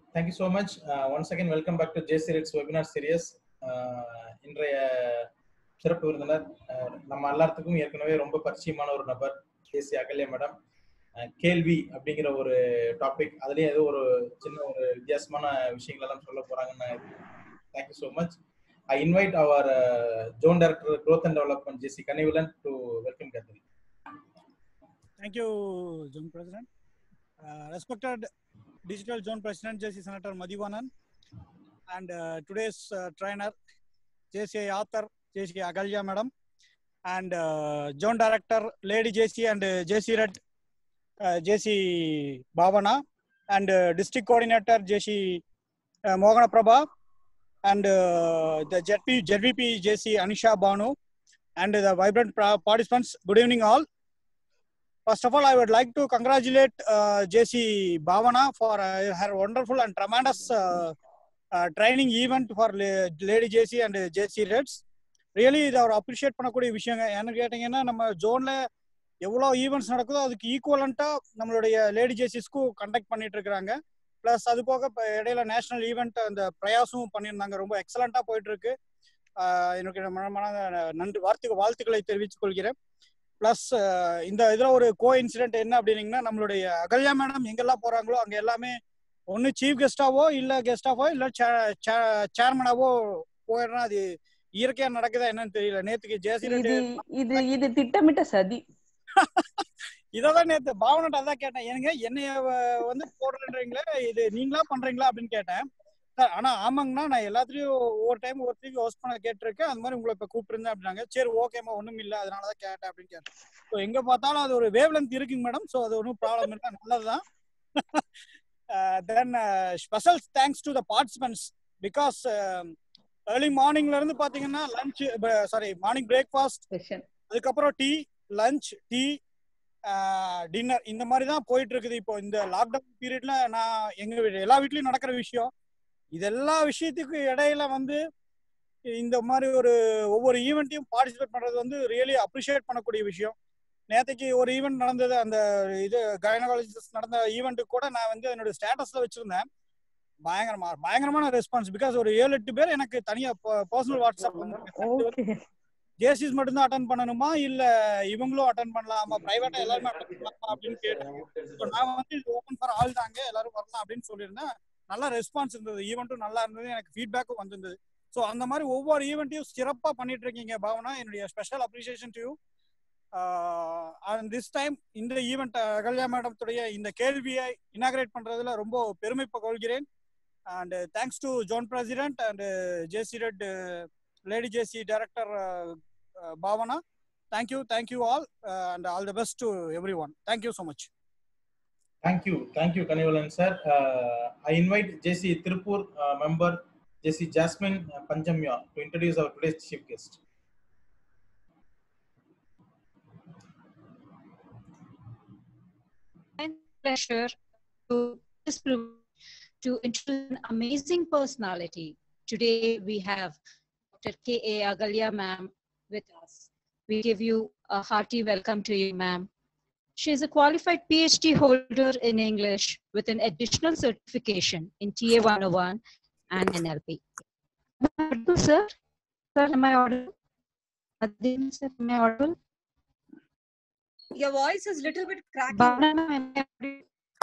Thank you so much. Uh, once again, welcome back to JC Reds webinar series. Uh, இன்றைய சிறப்பு விருந்தினர் uh, நம்ம எல்லாத்துக்கும் ஏற்கனவே ரொம்ப பரிச்சயமான ஒரு நபர் கேசி அகல்யா மேடம் கேள்வி அப்படிங்கிற ஒரு டாபிக் அதுலயே ஏதோ ஒரு சின்ன ஒரு வித்தியாசமான விஷயங்கள் எல்லாம் சொல்ல போறாங்கன்னு thank you so much I invite our zone director growth and development JC Kanivilan to welcome கேத்தரி Thank you, Zone President. Uh, respected Digital Zone President JC Senator Madhivanan and uh, today's uh, trainer JCI author JC Agalya Madam and uh, Zone Director Lady JC and uh, JC Red uh, JC Bhavana and uh, District Coordinator JC uh, Mohana Prabha and uh, the ZP, ZVP JC Anisha Banu and the vibrant pra- participants. Good evening all. First of all, I would like to congratulate uh, JC Bhavana for uh, her wonderful and tremendous uh, uh, training event for la- Lady JC and uh, JC Reds. Really இதை அவர் appreciate பண்ணக்கூடிய விஷயங்க ஏன்னு கேட்டிங்கன்னா நம்ம ஜோன்ல எவ்வளோ events நடக்குதோ அதுக்கு ஈக்குவலண்ட்டாக நம்மளுடைய லேடி ஜேசிஸ்க்கும் கண்டக்ட் பண்ணிட்டு இருக்கிறாங்க ப்ளஸ் அது போக இப்போ இடையில நேஷனல் ஈவெண்ட் அந்த பிரயாசமும் பண்ணியிருந்தாங்க ரொம்ப எக்ஸலண்ட்டாக போயிட்டு இருக்கு ஆஹ் எனக்கு மனமான நன்றி வார்த்தை வாழ்த்துக்களை தெரிவித்துக் கொள்கிறேன் ப்ளஸ் இந்த இதில் ஒரு கோ இன்சிடென்ட் என்ன அப்படின்னீங்கன்னா நம்மளுடைய அகல்யா மேடம் எங்கெல்லாம் போறாங்களோ அங்கே எல்லாமே ஒன்று சீஃப் கெஸ்டாவோ இல்லை கெஸ்டாவோ இல்லை சேர்மனாவோ போயிடுறா அது இயற்கையா நடக்குதா என்னன்னு தெரியல நேத்துக்கு ஜேசி இது இது இது திட்டமிட்ட சதி இததான் நேத்து பாவனட்ட அதான் கேட்டேன் ஏனுங்க என்னைய வ- வந்து போடுறீங்களே இது நீங்களா பண்றீங்களா அப்படின்னு கேட்டேன் சார் ஆனா ஆமாங்கண்ணா நான் எல்லாத்துலயும் ஒவ்வொரு டைம் ஒருத்தருக்கு ஹோஸ்ட் பண்ண கேட்டிருக்கேன் அது மாதிரி உங்களை இப்ப கூப்பிட்டுருந்தேன் அப்படின்னாங்க சரி ஓகேம்மா ஒண்ணும் இல்ல அதனாலதான் கேட்டேன் அப்படின்னு கேட்டேன் ஸோ எங்க பார்த்தாலும் அது ஒரு வேவ் லென்த் இருக்குங்க மேடம் ஸோ அது ஒன்றும் ப்ராப்ளம் இல்லை நல்லதுதான் then special thanks to the participants because early மார்னிங்ல இருந்து பாத்தீங்கன்னா lunch sorry morning breakfast session அதுக்கப்புறம் டீ லஞ்ச் டீ டின்னர் இந்த மாதிரி தான் போயிட்டு இருக்குது இப்போ இந்த லாக்டவுன் பீரியட்ல நான் எங்க வீடு எல்லா வீட்லயும் நடக்கிற விஷயம் இது எல்லா விஷயத்துக்கு இடையில வந்து இந்த மாதிரி ஒரு ஒவ்வொரு ஈவெண்ட்டையும் பார்ட்டிசிபேட் பண்றது வந்து ரியலி அப்ரிஷியேட் பண்ணக்கூடிய விஷயம் நேற்றுக்கு ஒரு ஈவெண்ட் நடந்தது அந்த இது கைனகாலஜிஸ்ட் நடந்த ஈவெண்ட்டுக்கு கூட நான் வந்து என்னோட ஸ்டேட்டஸ்ல வச்சிருந்தேன் பயங்கரமா பயங்கரமான ரெஸ்பான்ஸ் பிகாஸ் ஒரு ஏழு எட்டு பேர் எனக்கு தனியா பர்சனல் வாட்ஸ்அப் வந்து ஓகே ஜேசிஸ் மட்டும் தான் அட்டன் பண்ணணுமா இல்ல இவங்களும் அட்டன் பண்ணலாமா பிரைவேட்டா எல்லாருமே அட்டன் பண்ணலாமா அப்படின்னு கேட்டேன் So, நான் வந்து இது ஓப்பன் ஃபார் ஆல் தாங்க எல்லாரும் வரலாம் அப்படின்னு சொல்லியிருந்தேன் நல்ல ரெஸ்பான்ஸ் இருந்தது ஈவெண்ட்டும் நல்லா இருந்தது எனக்கு ஃபீட்பேக்கும் வந்திருந்தது ஸோ அந்த மாதிரி ஒவ்வொரு ஈவெண்ட்டையும் சிறப்பா பண்ணிட்டு இருக்கீங்க பாவனா என்னுடைய special appreciation to you this time இந்த ஈவெண்ட் அகல்யா மேடத்துடைய இந்த கேள்வியை இனாகிரேட் பண்றதுல ரொம்ப பெருமை கொள்கிறேன் and thanks to zone president and JC red lady JC director Bhavana. Thank you, thank you all, uh, and all the best to everyone. Thank you so much. Thank you. Thank you, Kanivalan sir. Uh, I invite JC Tirupur uh, member JC Jasmine uh, Panjamya to introduce our today's chief guest. pleasure to this privilege to introduce an amazing personality. Today we have Dr. K.A. Agalya ma'am with us. We give you a hearty welcome to you, ma'am. She is a qualified PhD holder in English with an additional certification in TA 101 and NLP. Am I audible, sir? Sir, am I audible? Adin, sir, am I audible? Your voice is little bit cracking, Bhavana, ma'am, am I audible?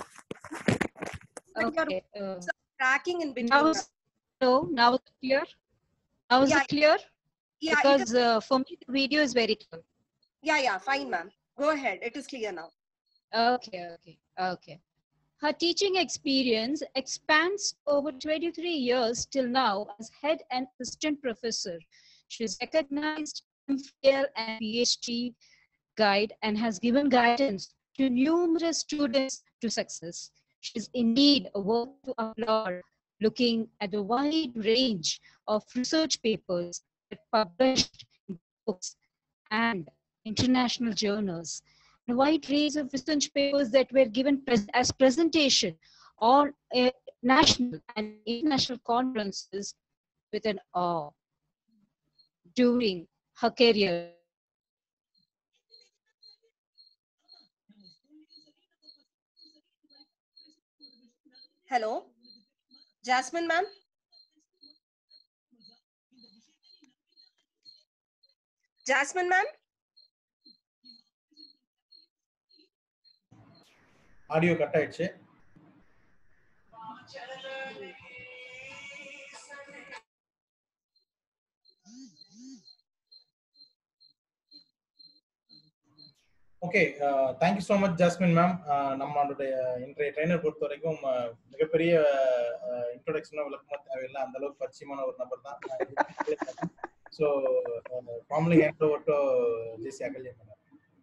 But you're- Okay. uh, cracking in between. Now is no, now it's clear. Now is Yeah, it clear? yeah, it is, Because uh, for me the video is very clear. yeah, yeah, fine, ma'am. Go ahead. It is clear now. Okay, okay, okay. Her teaching experience expands over 23 years till now as head and assistant professor. She is recognized MPhil and PhD guide and has given guidance to numerous students to success. She is indeed a worth to applaud, looking at the wide range of research papers that published in books and international journals a wide range of research papers that were given pres- as presentation on uh, national and international conferences with an awe during her career. Hello. Jasmine ma'am. Jasmine ma'am. Audio cut ஆயிடுச்சு okay thank you so much Jasmine ma'am நம்மளுடைய இன்றைய trainer பொறுத்த வரைக்கும் uh, மிகப்பெரிய இன்ட்ரோடக்ஷனோ விளக்கமோ தேவையில்லை அந்த அளவுக்கு பரிச்சயமான ஒரு நபர் தான் so formally hand over to JC Ahalya madam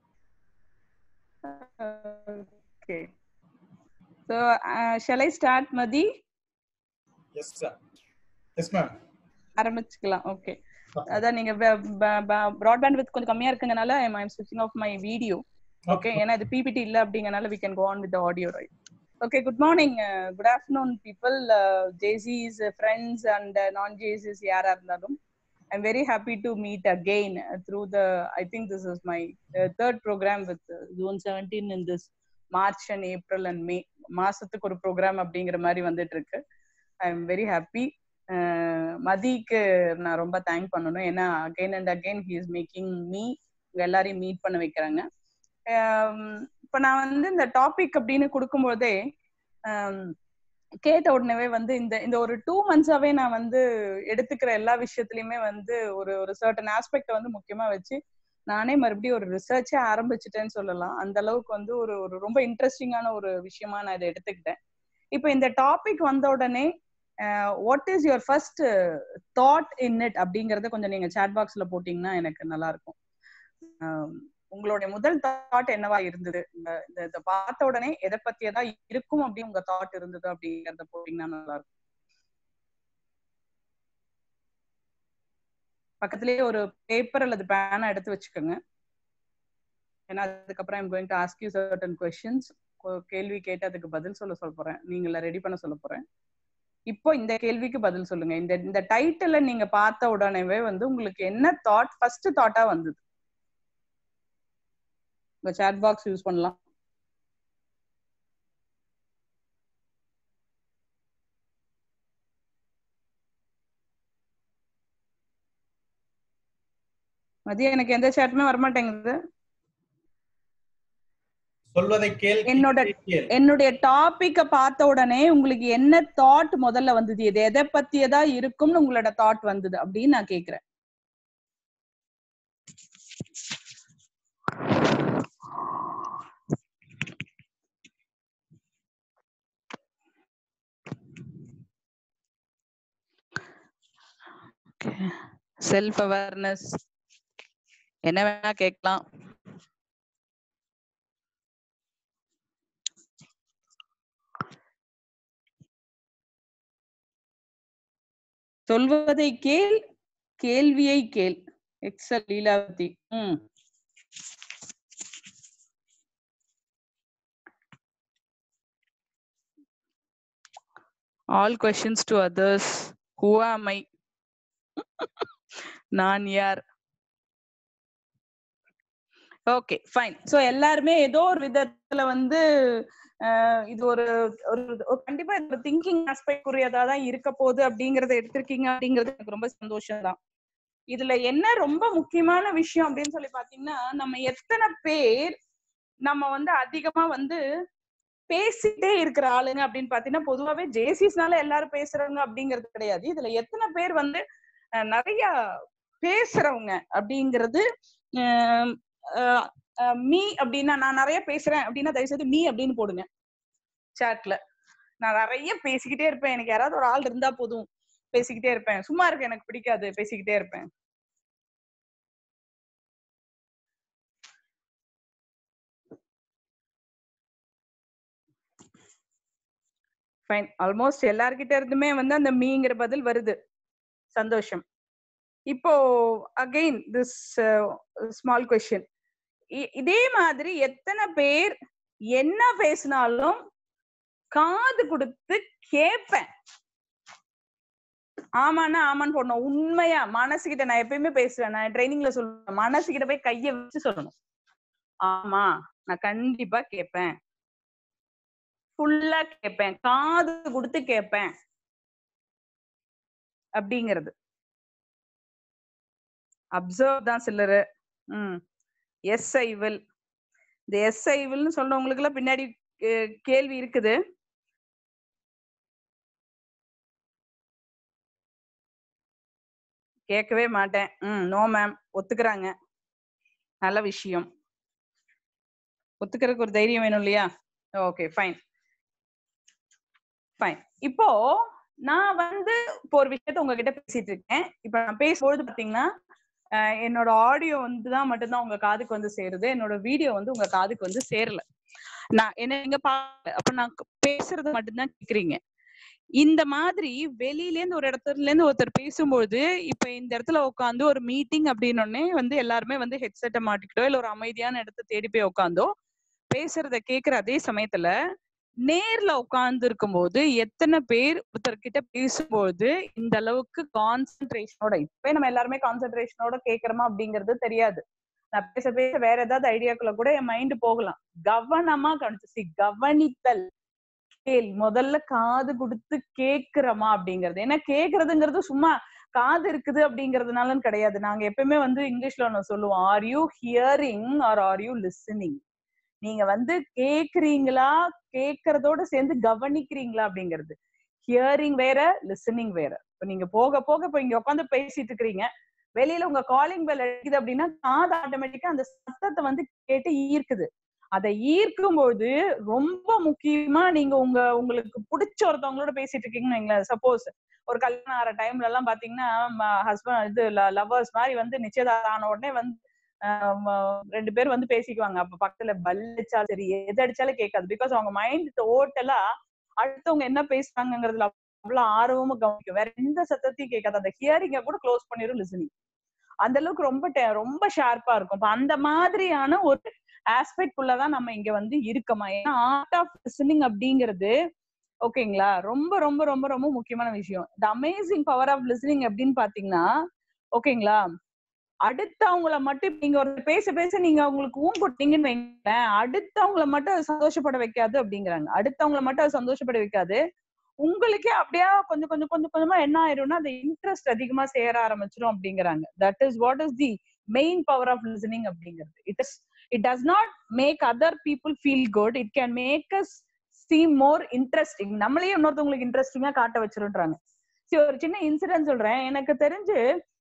Okay. So, uh, shall I start, Madhi? Yes sir yes ma'am ஆரம்பிச்சுக்கலாம் ஓகே அதான் நீங்க ப்ராட்பேண்ட் வித் கொஞ்சம் கம்மியா இருக்குங்கனால ஐ எம் ஸ்விட்சிங் ஆஃப் மை வீடியோ ஓகே ஏன்னா இது பிபிடி இல்ல அப்படிங்கனால we can go on with audio right okay good morning good afternoon people ஜேசிஸ் ஃப்ரெண்ட்ஸ் அண்ட் நான் ஜேசிஸ் யாரா இருந்தாலும் I am very happy to meet again through the I think this is my third program with June seventeen in this March and April and May மாசத்துக்கு ஒரு program அப்படிங்கிற மாதிரி வந்துட்டு இருக்கு ஐ எம் வெரி ஹாப்பி மதிக்கு நான் ரொம்ப thank பண்ணணும் ஏன்னா again and again he is making me எல்லாரையும் மீட் பண்ண வைக்கிறாங்க இப்போ நான் வந்து இந்த டாபிக் அப்படின்னு கொடுக்கும்போதே கேட்ட உடனே வந்து இந்த இந்த ஒரு டூ மந்த்ஸாவே நான் வந்து எடுத்துக்கிற எல்லா விஷயத்துலயுமே வந்து ஒரு ஒரு சர்டன் ஆஸ்பெக்ட வந்து முக்கியமா வச்சு நானே மறுபடியும் ஒரு ரிசர்ச்சே ஆரம்பிச்சிட்டேன்னு சொல்லலாம் அந்த அளவுக்கு வந்து ஒரு ஒரு ரொம்ப இன்ட்ரெஸ்டிங்கான ஒரு விஷயமா நான் இதை எடுத்துக்கிட்டேன் இப்போ இந்த டாபிக் வந்த உடனே what is your first thought in it அப்படிங்கறத கொஞ்சம் நீங்க சாட் பாக்ஸ்ல போட்டீங்கன்னா எனக்கு நல்லா இருக்கும் உங்களுடைய முதல் தாட் என்னவா இருந்தது இந்த இதை பார்த்த உடனே எதை பத்தியதா இருக்கும் அப்படின்னு உங்க தாட் இருந்தது அப்படிங்கறத போட்டீங்கன்னா நல்லா இருக்கும் பக்கத்துலயே ஒரு பேப்பர் அல்லது பேனா எடுத்து வச்சுக்கோங்க ஏன்னா அதுக்கப்புறம் I'm going to ask you certain questions கேள்வி கேட்டு அதுக்கு பதில் சொல்ல சொல்ல போறேன் நீங்கள ரெடி பண்ண சொல்ல போறேன் இப்போ இந்த கேள்விக்கு பதில் சொல்லுங்க இந்த இந்த டைட்டில நீங்க பார்த்த உடனேவே வந்து உங்களுக்கு என்ன தாட் ஃபர்ஸ்ட் தாட்டா வந்தது உங்க சாட் பாக்ஸ் யூஸ் பண்ணலாம் மதியம் எனக்கு எந்த சாட்டுமே வரமாட்டேங்குது சொல்வதை கேள் என்னோட கேள் என்னுடைய டாபிக்க பார்த்த உடனே உங்களுக்கு என்ன தாட் முதல்ல வந்தது இது எதை பத்தியதா இருக்கும்னு உங்களோட தாட் வந்தது அப்படின்னு நான் கேக்குறேன் செல்ஃப் அவேர்னஸ் என்ன வேணா கேட்கலாம் சொல்வதை கேள் கேள்வியை கேள் எக்ஸல் லீலாவதி ம் all questions to others who am I நான் யார் ஓகே ஃபைன் சோ எல்லாருமே ஏதோ ஒரு விதத்துல வந்து அஹ், இது ஒரு ஒரு ஒரு கண்டிப்பா இது ஒரு திங்கிங் ஆஸ்பெக்ட் உரியதா தான் இருக்க போகுது அப்படிங்கறத எடுத்திருக்கீங்க அப்படிங்கிறது எனக்கு ரொம்ப சந்தோஷம் தான் இதுல என்ன ரொம்ப முக்கியமான விஷயம் அப்படின்னு சொல்லி பாத்தீங்கன்னா நம்ம எத்தனை பேர் நம்ம வந்து அதிகமா வந்து பேசிட்டே இருக்கிற ஆளுங்க அப்படின்னு பாத்தீங்கன்னா பொதுவாவே ஜேசிஸ்னால எல்லாரும் பேசுறவங்க அப்படிங்கிறது கிடையாது இதுல எத்தனை பேர் வந்து அஹ், நிறைய பேசுறவங்க அப்படிங்கிறது அஹ், அஹ், அஹ், மீ அப்படின்னா நான் நிறைய பேசுறேன் அப்படின்னா தயவு செய்து மீ அப்படின்னு போடுங்க சாட்ல நான் நிறைய பேசிக்கிட்டே இருப்பேன் எனக்கு யாராவது ஒரு ஆள் இருந்தா போதும் பேசிக்கிட்டே இருப்பேன் சும்மா இருக்க எனக்கு பிடிக்காது பேசிக்கிட்டே இருப்பேன் ஃபைன் ஆல்மோஸ்ட் எல்லார்கிட்ட இருந்துமே வந்து அந்த மீங்கிற பதில் வருது சந்தோஷம் இப்போ அகைன் திஸ் ஸ்மால் கொஸ்டின் இதே மாதிரி எத்தனை பேர் என்ன பேசினாலும் காது கொடுத்து கேட்பேன் ஆமாண்ணா ஆமான்னு போடணும் உண்மையா மனசுகிட்ட நான் எப்பயுமே பேசுவேன் நான் ட்ரைனிங்ல சொல்லுவேன் மனசுகிட்ட போய் கைய வச்சு சொல்லணும் ஆமா நான் கண்டிப்பா கேட்பேன் ஃபுல்லா கேட்பேன் காது கொடுத்து கேட்பேன் அப்படிங்கிறது அப்சர்வ் தான் சிலரு ம் எஸ் ஐ வில் இந்த எஸ் ஐ வில்னு சொல்றவங்களுக்கு எல்லாம் பின்னாடி கே- கேள்வி இருக்குது கேட்கவே மாட்டேன் ம் நோ மேம் ஒத்துக்கிறாங்க நல்ல விஷயம் ஒத்துக்கிறதுக்கு ஒரு தைரியம் வேணும் இல்லையா ஓகே ஃபைன் ஃபைன் இப்போ நான் வந்து இப்போ ஒரு விஷயத்த உங்ககிட்ட பேசிட்டு இருக்கேன் இப்போ நான் பேசும்பொழுது பாத்தீங்கன்னா அஹ், என்னோட ஆடியோ வந்து தான் மட்டும்தான் உங்க காதுக்கு வந்து சேருது என்னோட வீடியோ வந்து உங்க காதுக்கு வந்து சேரல நான் என்ன நீங்க பாக்கல அப்ப நான் பேசுறது மட்டும்தான் கேக்குறீங்க இந்த மாதிரி வெளியில இருந்து ஒரு இடத்துல இருந்து ஒருத்தர் பேசும்போது இப்ப இந்த இடத்துல உட்காந்து ஒரு மீட்டிங் அப்படின்னோடனே வந்து எல்லாருமே வந்து ஹெட்செட்டை மாட்டிக்கிட்டோ இல்ல ஒரு அமைதியான இடத்த தேடி போய் உட்காந்தோ பேசுறத கேக்குற அதே சமயத்துல நேர்ல உட்கார்ந்து இருக்கும்போது எத்தனை பேர் ஒருத்தர் கிட்ட பேசும்போது இந்த அளவுக்கு கான்சென்ட்ரேஷனோட இப்ப நம்ம எல்லாருமே கான்சென்ட்ரேஷனோட கேக்குறோமா அப்படிங்கிறது தெரியாது நான் பேச பேச வேற ஏதாவது ஐடியாக்குள்ள கூட என் மைண்ட் போகலாம் கவனமா கவனிச்சு கவனித்தல் கேள் முதல்ல காது கொடுத்து கேக்குறோமா அப்படிங்கிறது ஏன்னா கேக்குறதுங்கிறது சும்மா காது இருக்குது அப்படிங்கறதுனாலும் கிடையாது நாங்க எப்பயுமே வந்து இங்கிலீஷ்ல ஒண்ணு சொல்லுவோம் are you hearing are are you listening நீங்க வந்து கேக்குறீங்களா கேக்குறதோட சேர்ந்து கவனிக்கிறீங்களா அப்படிங்கிறது ஹியரிங் வேற லிசனிங் வேற இப்ப நீங்க போக போக இப்ப இங்க உட்காந்து பேசிட்டு இருக்கிறீங்க வெளியில உங்க காலிங் பெல் அடிக்குது அப்படின்னா காது ஆட்டோமேட்டிக்கா அந்த சத்தத்தை வந்து கேட்டு ஈர்க்குது அதை ஈர்க்கும்போது ரொம்ப முக்கியமா நீங்க உங்க உங்களுக்கு பிடிச்ச ஒருத்தவங்களோட பேசிட்டு இருக்கீங்கன்னு வைங்களேன் சப்போஸ் ஒரு கல்யாணம் ஆகிற டைம்ல எல்லாம் பாத்தீங்கன்னா ஹஸ்பண்ட் இது லவ்வர்ஸ் மாதிரி வந்து நிச்சயதாரம் ஆன உடனே வந்து ஆஹ் ம- ரெண்டு பேர் வந்து பேசிக்குவாங்க அப்ப பக்கத்துல பல் அடிச்சாலும் சரி எது அடிச்சாலும் கேட்காது பிகாஸ் அவங்க மைண்ட் டோட்டலா அடுத்தவங்க என்ன பேசுறாங்கிறதுல அவ்வளவு ஆர்வமா கவனிக்கும் வேற எந்த சத்தத்தையும் கேட்காது அந்த ஹியரிங்க கூட க்ளோஸ் பண்ணிரும் லிசனிங் அந்த அளவுக்கு ரொம்ப te- ரொம்ப ஷார்ப்பா இருக்கும் இப்ப அந்த மாதிரியான ஒரு ஆஸ்பெக்ட் குள்ளதான் நம்ம இங்க வந்து இருக்கமா ஏன்னா ஆர்ட் ஆஃப் லிசனிங் அப்படிங்கிறது ஓகேங்களா ரொம்ப ரொம்ப ரொம்ப ரொம்ப முக்கியமான விஷயம் the amazing power of listening அப்படின்னு பாத்தீங்கன்னா ஓகேங்களா அடுத்தவங்கள மட்டும் நீங்க ஒரு பேச பேச நீங்க அவங்களுக்கு ஊன் கொடுத்தீங்கன்னு வைங்களேன் அடுத்தவங்கள மட்டும் அது சந்தோஷப்பட வைக்காது அப்படிங்கிறாங்க அடுத்தவங்கள மட்டும் அது சந்தோஷப்பட வைக்காது உங்களுக்கே அப்படியே கொஞ்சம் கொஞ்சம் கொஞ்சம் கொஞ்சமா என்ன ஆயிரும்னா அந்த இன்ட்ரெஸ்ட் அதிகமா சேர ஆரம்பிச்சிடும் அப்படிங்கிறாங்க that is what is the main power of listening அப்படிங்கிறது it is it does not make other people feel good it can make us seem more interesting நம்மளே இன்னொருத்தவங்களுக்கு இன்ட்ரெஸ்டிங்கா காட்ட வச்சிருன்றாங்க சரி ஒரு சின்ன இன்சிடென்ட் சொல்றேன் எனக்கு தெரிஞ்சு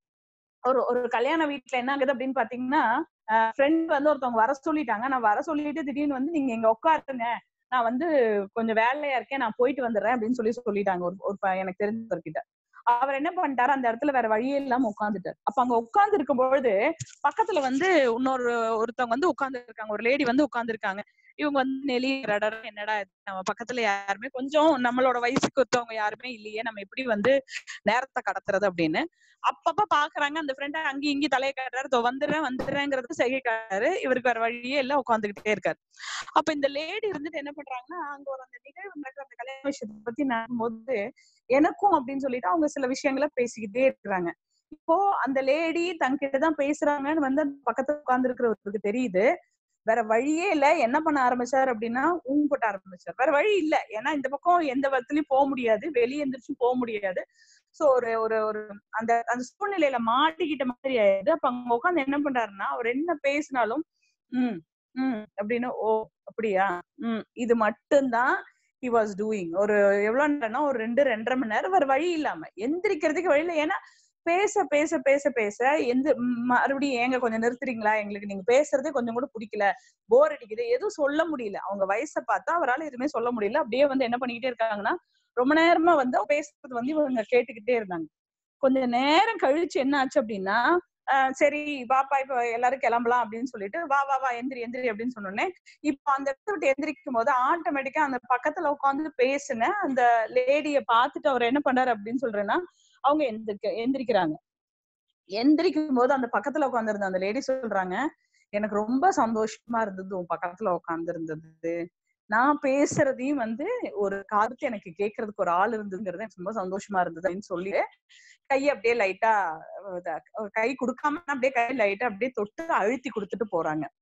ஒரு ஒரு கல்யாண வீட்ல என்ன ஆகுது அப்படின்னு பாத்தீங்கன்னா ஃப்ரெண்ட் வந்து ஒருத்தவங்க வர சொல்லிட்டாங்க நான் வர சொல்லிட்டு திடீர்னு வந்து நீங்க இங்க உட்காருங்க நான் வந்து கொஞ்சம் வேலையா இருக்கேன் நான் போயிட்டு வந்துடுறேன் அப்படின்னு சொல்லி சொல்லிட்டாங்க ஒரு ஒரு ப- எனக்கு தெரிஞ்சவர்கிட்ட அவர் என்ன பண்ணிட்டாரு அந்த இடத்துல வேற வழியே இல்லாம உட்காந்துட்டாரு அப்ப அங்க உட்கார்ந்து இருக்கும் பொழுது பக்கத்துல வந்து இன்னொரு ஒருத்தவங்க வந்து உட்கார்ந்து இருக்காங்க ஒரு லேடி வந்து உட்கார்ந்து இருக்காங்க இவங்க வந்து நெலி ரடர் என்னடா இது, நம்ம பக்கத்துல யாருமே கொஞ்சம் நம்மளோட வயசுக்கு ஒருத்தவங்க யாருமே இல்லையே நம்ம எப்படி வந்து நேரத்தை கடத்துறது அப்படின்னு அப்பப்ப பாக்குறாங்க அந்த ஃப்ரெண்ட் அங்கேயும் இங்கேயும் தலையை காட்டுறாரு "இதோ வந்துடுறேன் வந்துடுறேங்கிறது செய்கை காட்டுறாரு இவருக்கு வேற வழியே எல்லாம் உட்காந்துக்கிட்டே இருக்காரு அப்ப இந்த லேடி இருந்துட்டு என்ன பண்றாங்கன்னா அங்க ஒரு அந்த நிகழ்வு நடக்கிற அந்த கல்யாண விஷயத்தை பத்தி நடக்கும்போது எனக்கும் அப்படின்னு சொல்லிட்டு அவங்க சில விஷயங்களை பேசிக்கிட்டே இருக்கிறாங்க இப்போ அந்த லேடி தங்கிட்ட தான் பேசுறாங்கன்னு வந்து அந்த பக்கத்துல உட்கார்ந்து இருக்கிறவருக்கு தெரியுது வேற வழியே இல்ல என்ன பண்ண ஆரம்பிச்சாரு அப்படின்னா ஊம் போட்ட ஆரம்பிச்சார் வேற வழி இல்ல ஏன்னா இந்த பக்கம் எந்த விதத்துலயும் போக முடியாது வெளியே எந்திரிச்சும் போக முடியாது சோ ஒரு ஒரு ஒரு அந்த அந்த சூழ்நிலையில மாட்டிக்கிட்ட மாதிரி ஆயிடுது அப்ப அங்க உட்காந்து என்ன பண்றாருன்னா அவர் என்ன பேசினாலும் உம் உம் அப்படின்னு ஓ அப்படியா உம் இது மட்டும்தான் ஹி வாஸ் டூயிங் ஒரு எவ்வளவு நேரம்னா ஒரு ரெண்டு ரெண்டரை மணி நேரம் வேற வழி இல்லாம எந்திரிக்கிறதுக்கு வழி இல்லை ஏன்னா பேச பேச பேச பேச எந்த ம், மறுபடியும் ஏங்க கொஞ்சம் நிறுத்துறீங்களா எங்களுக்கு நீங்க பேசுறதே கொஞ்சம் கூட பிடிக்கல போர் அடிக்குது எதுவும் சொல்ல முடியல அவங்க வயசை பார்த்தா அவரால் எதுவுமே சொல்ல முடியல அப்படியே வந்து என்ன பண்ணிக்கிட்டே இருக்காங்கன்னா ரொம்ப நேரமா வந்து அவங்க பேசுறது வந்து இவங்க கேட்டுக்கிட்டே இருந்தாங்க கொஞ்ச நேரம் கழிச்சு என்ன ஆச்சு அப்படின்னா ஆஹ் சரி வாப்பா இப்ப எல்லாரும் கிளம்பலாம் அப்படின்னு சொல்லிட்டு வா வா வா எந்திரி எந்திரி அப்படின்னு சொன்னோடனே இப்போ அந்த இடத்த விட்டு எந்திரிக்கும் போது ஆட்டோமேட்டிக்கா அந்த பக்கத்துல உட்காந்து பேசின அந்த லேடிய பார்த்துட்டு அவர் என்ன பண்றாரு அப்படின்னு சொல்றேன்னா அவங்க எந்திரிக்க எந்திரிக்கிறாங்க எந்திரிக்கும் போது அந்த பக்கத்துல உட்காந்துருந்த அந்த லேடி சொல்றாங்க எனக்கு ரொம்ப சந்தோஷமா இருந்தது உன் பக்கத்துல உட்கார்ந்து இருந்தது நான் பேசுறதையும் வந்து ஒரு காலத்து எனக்கு கேட்கறதுக்கு ஒரு ஆள் இருந்ததுங்கிறது எனக்கு ரொம்ப சந்தோஷமா இருந்தது அப்படின்னு சொல்லி கை அப்படியே லைட்டா கை கொடுக்காம அப்படியே கை லைட்டா அப்படியே தொட்டு அழுத்தி கொடுத்துட்டு போறாங்க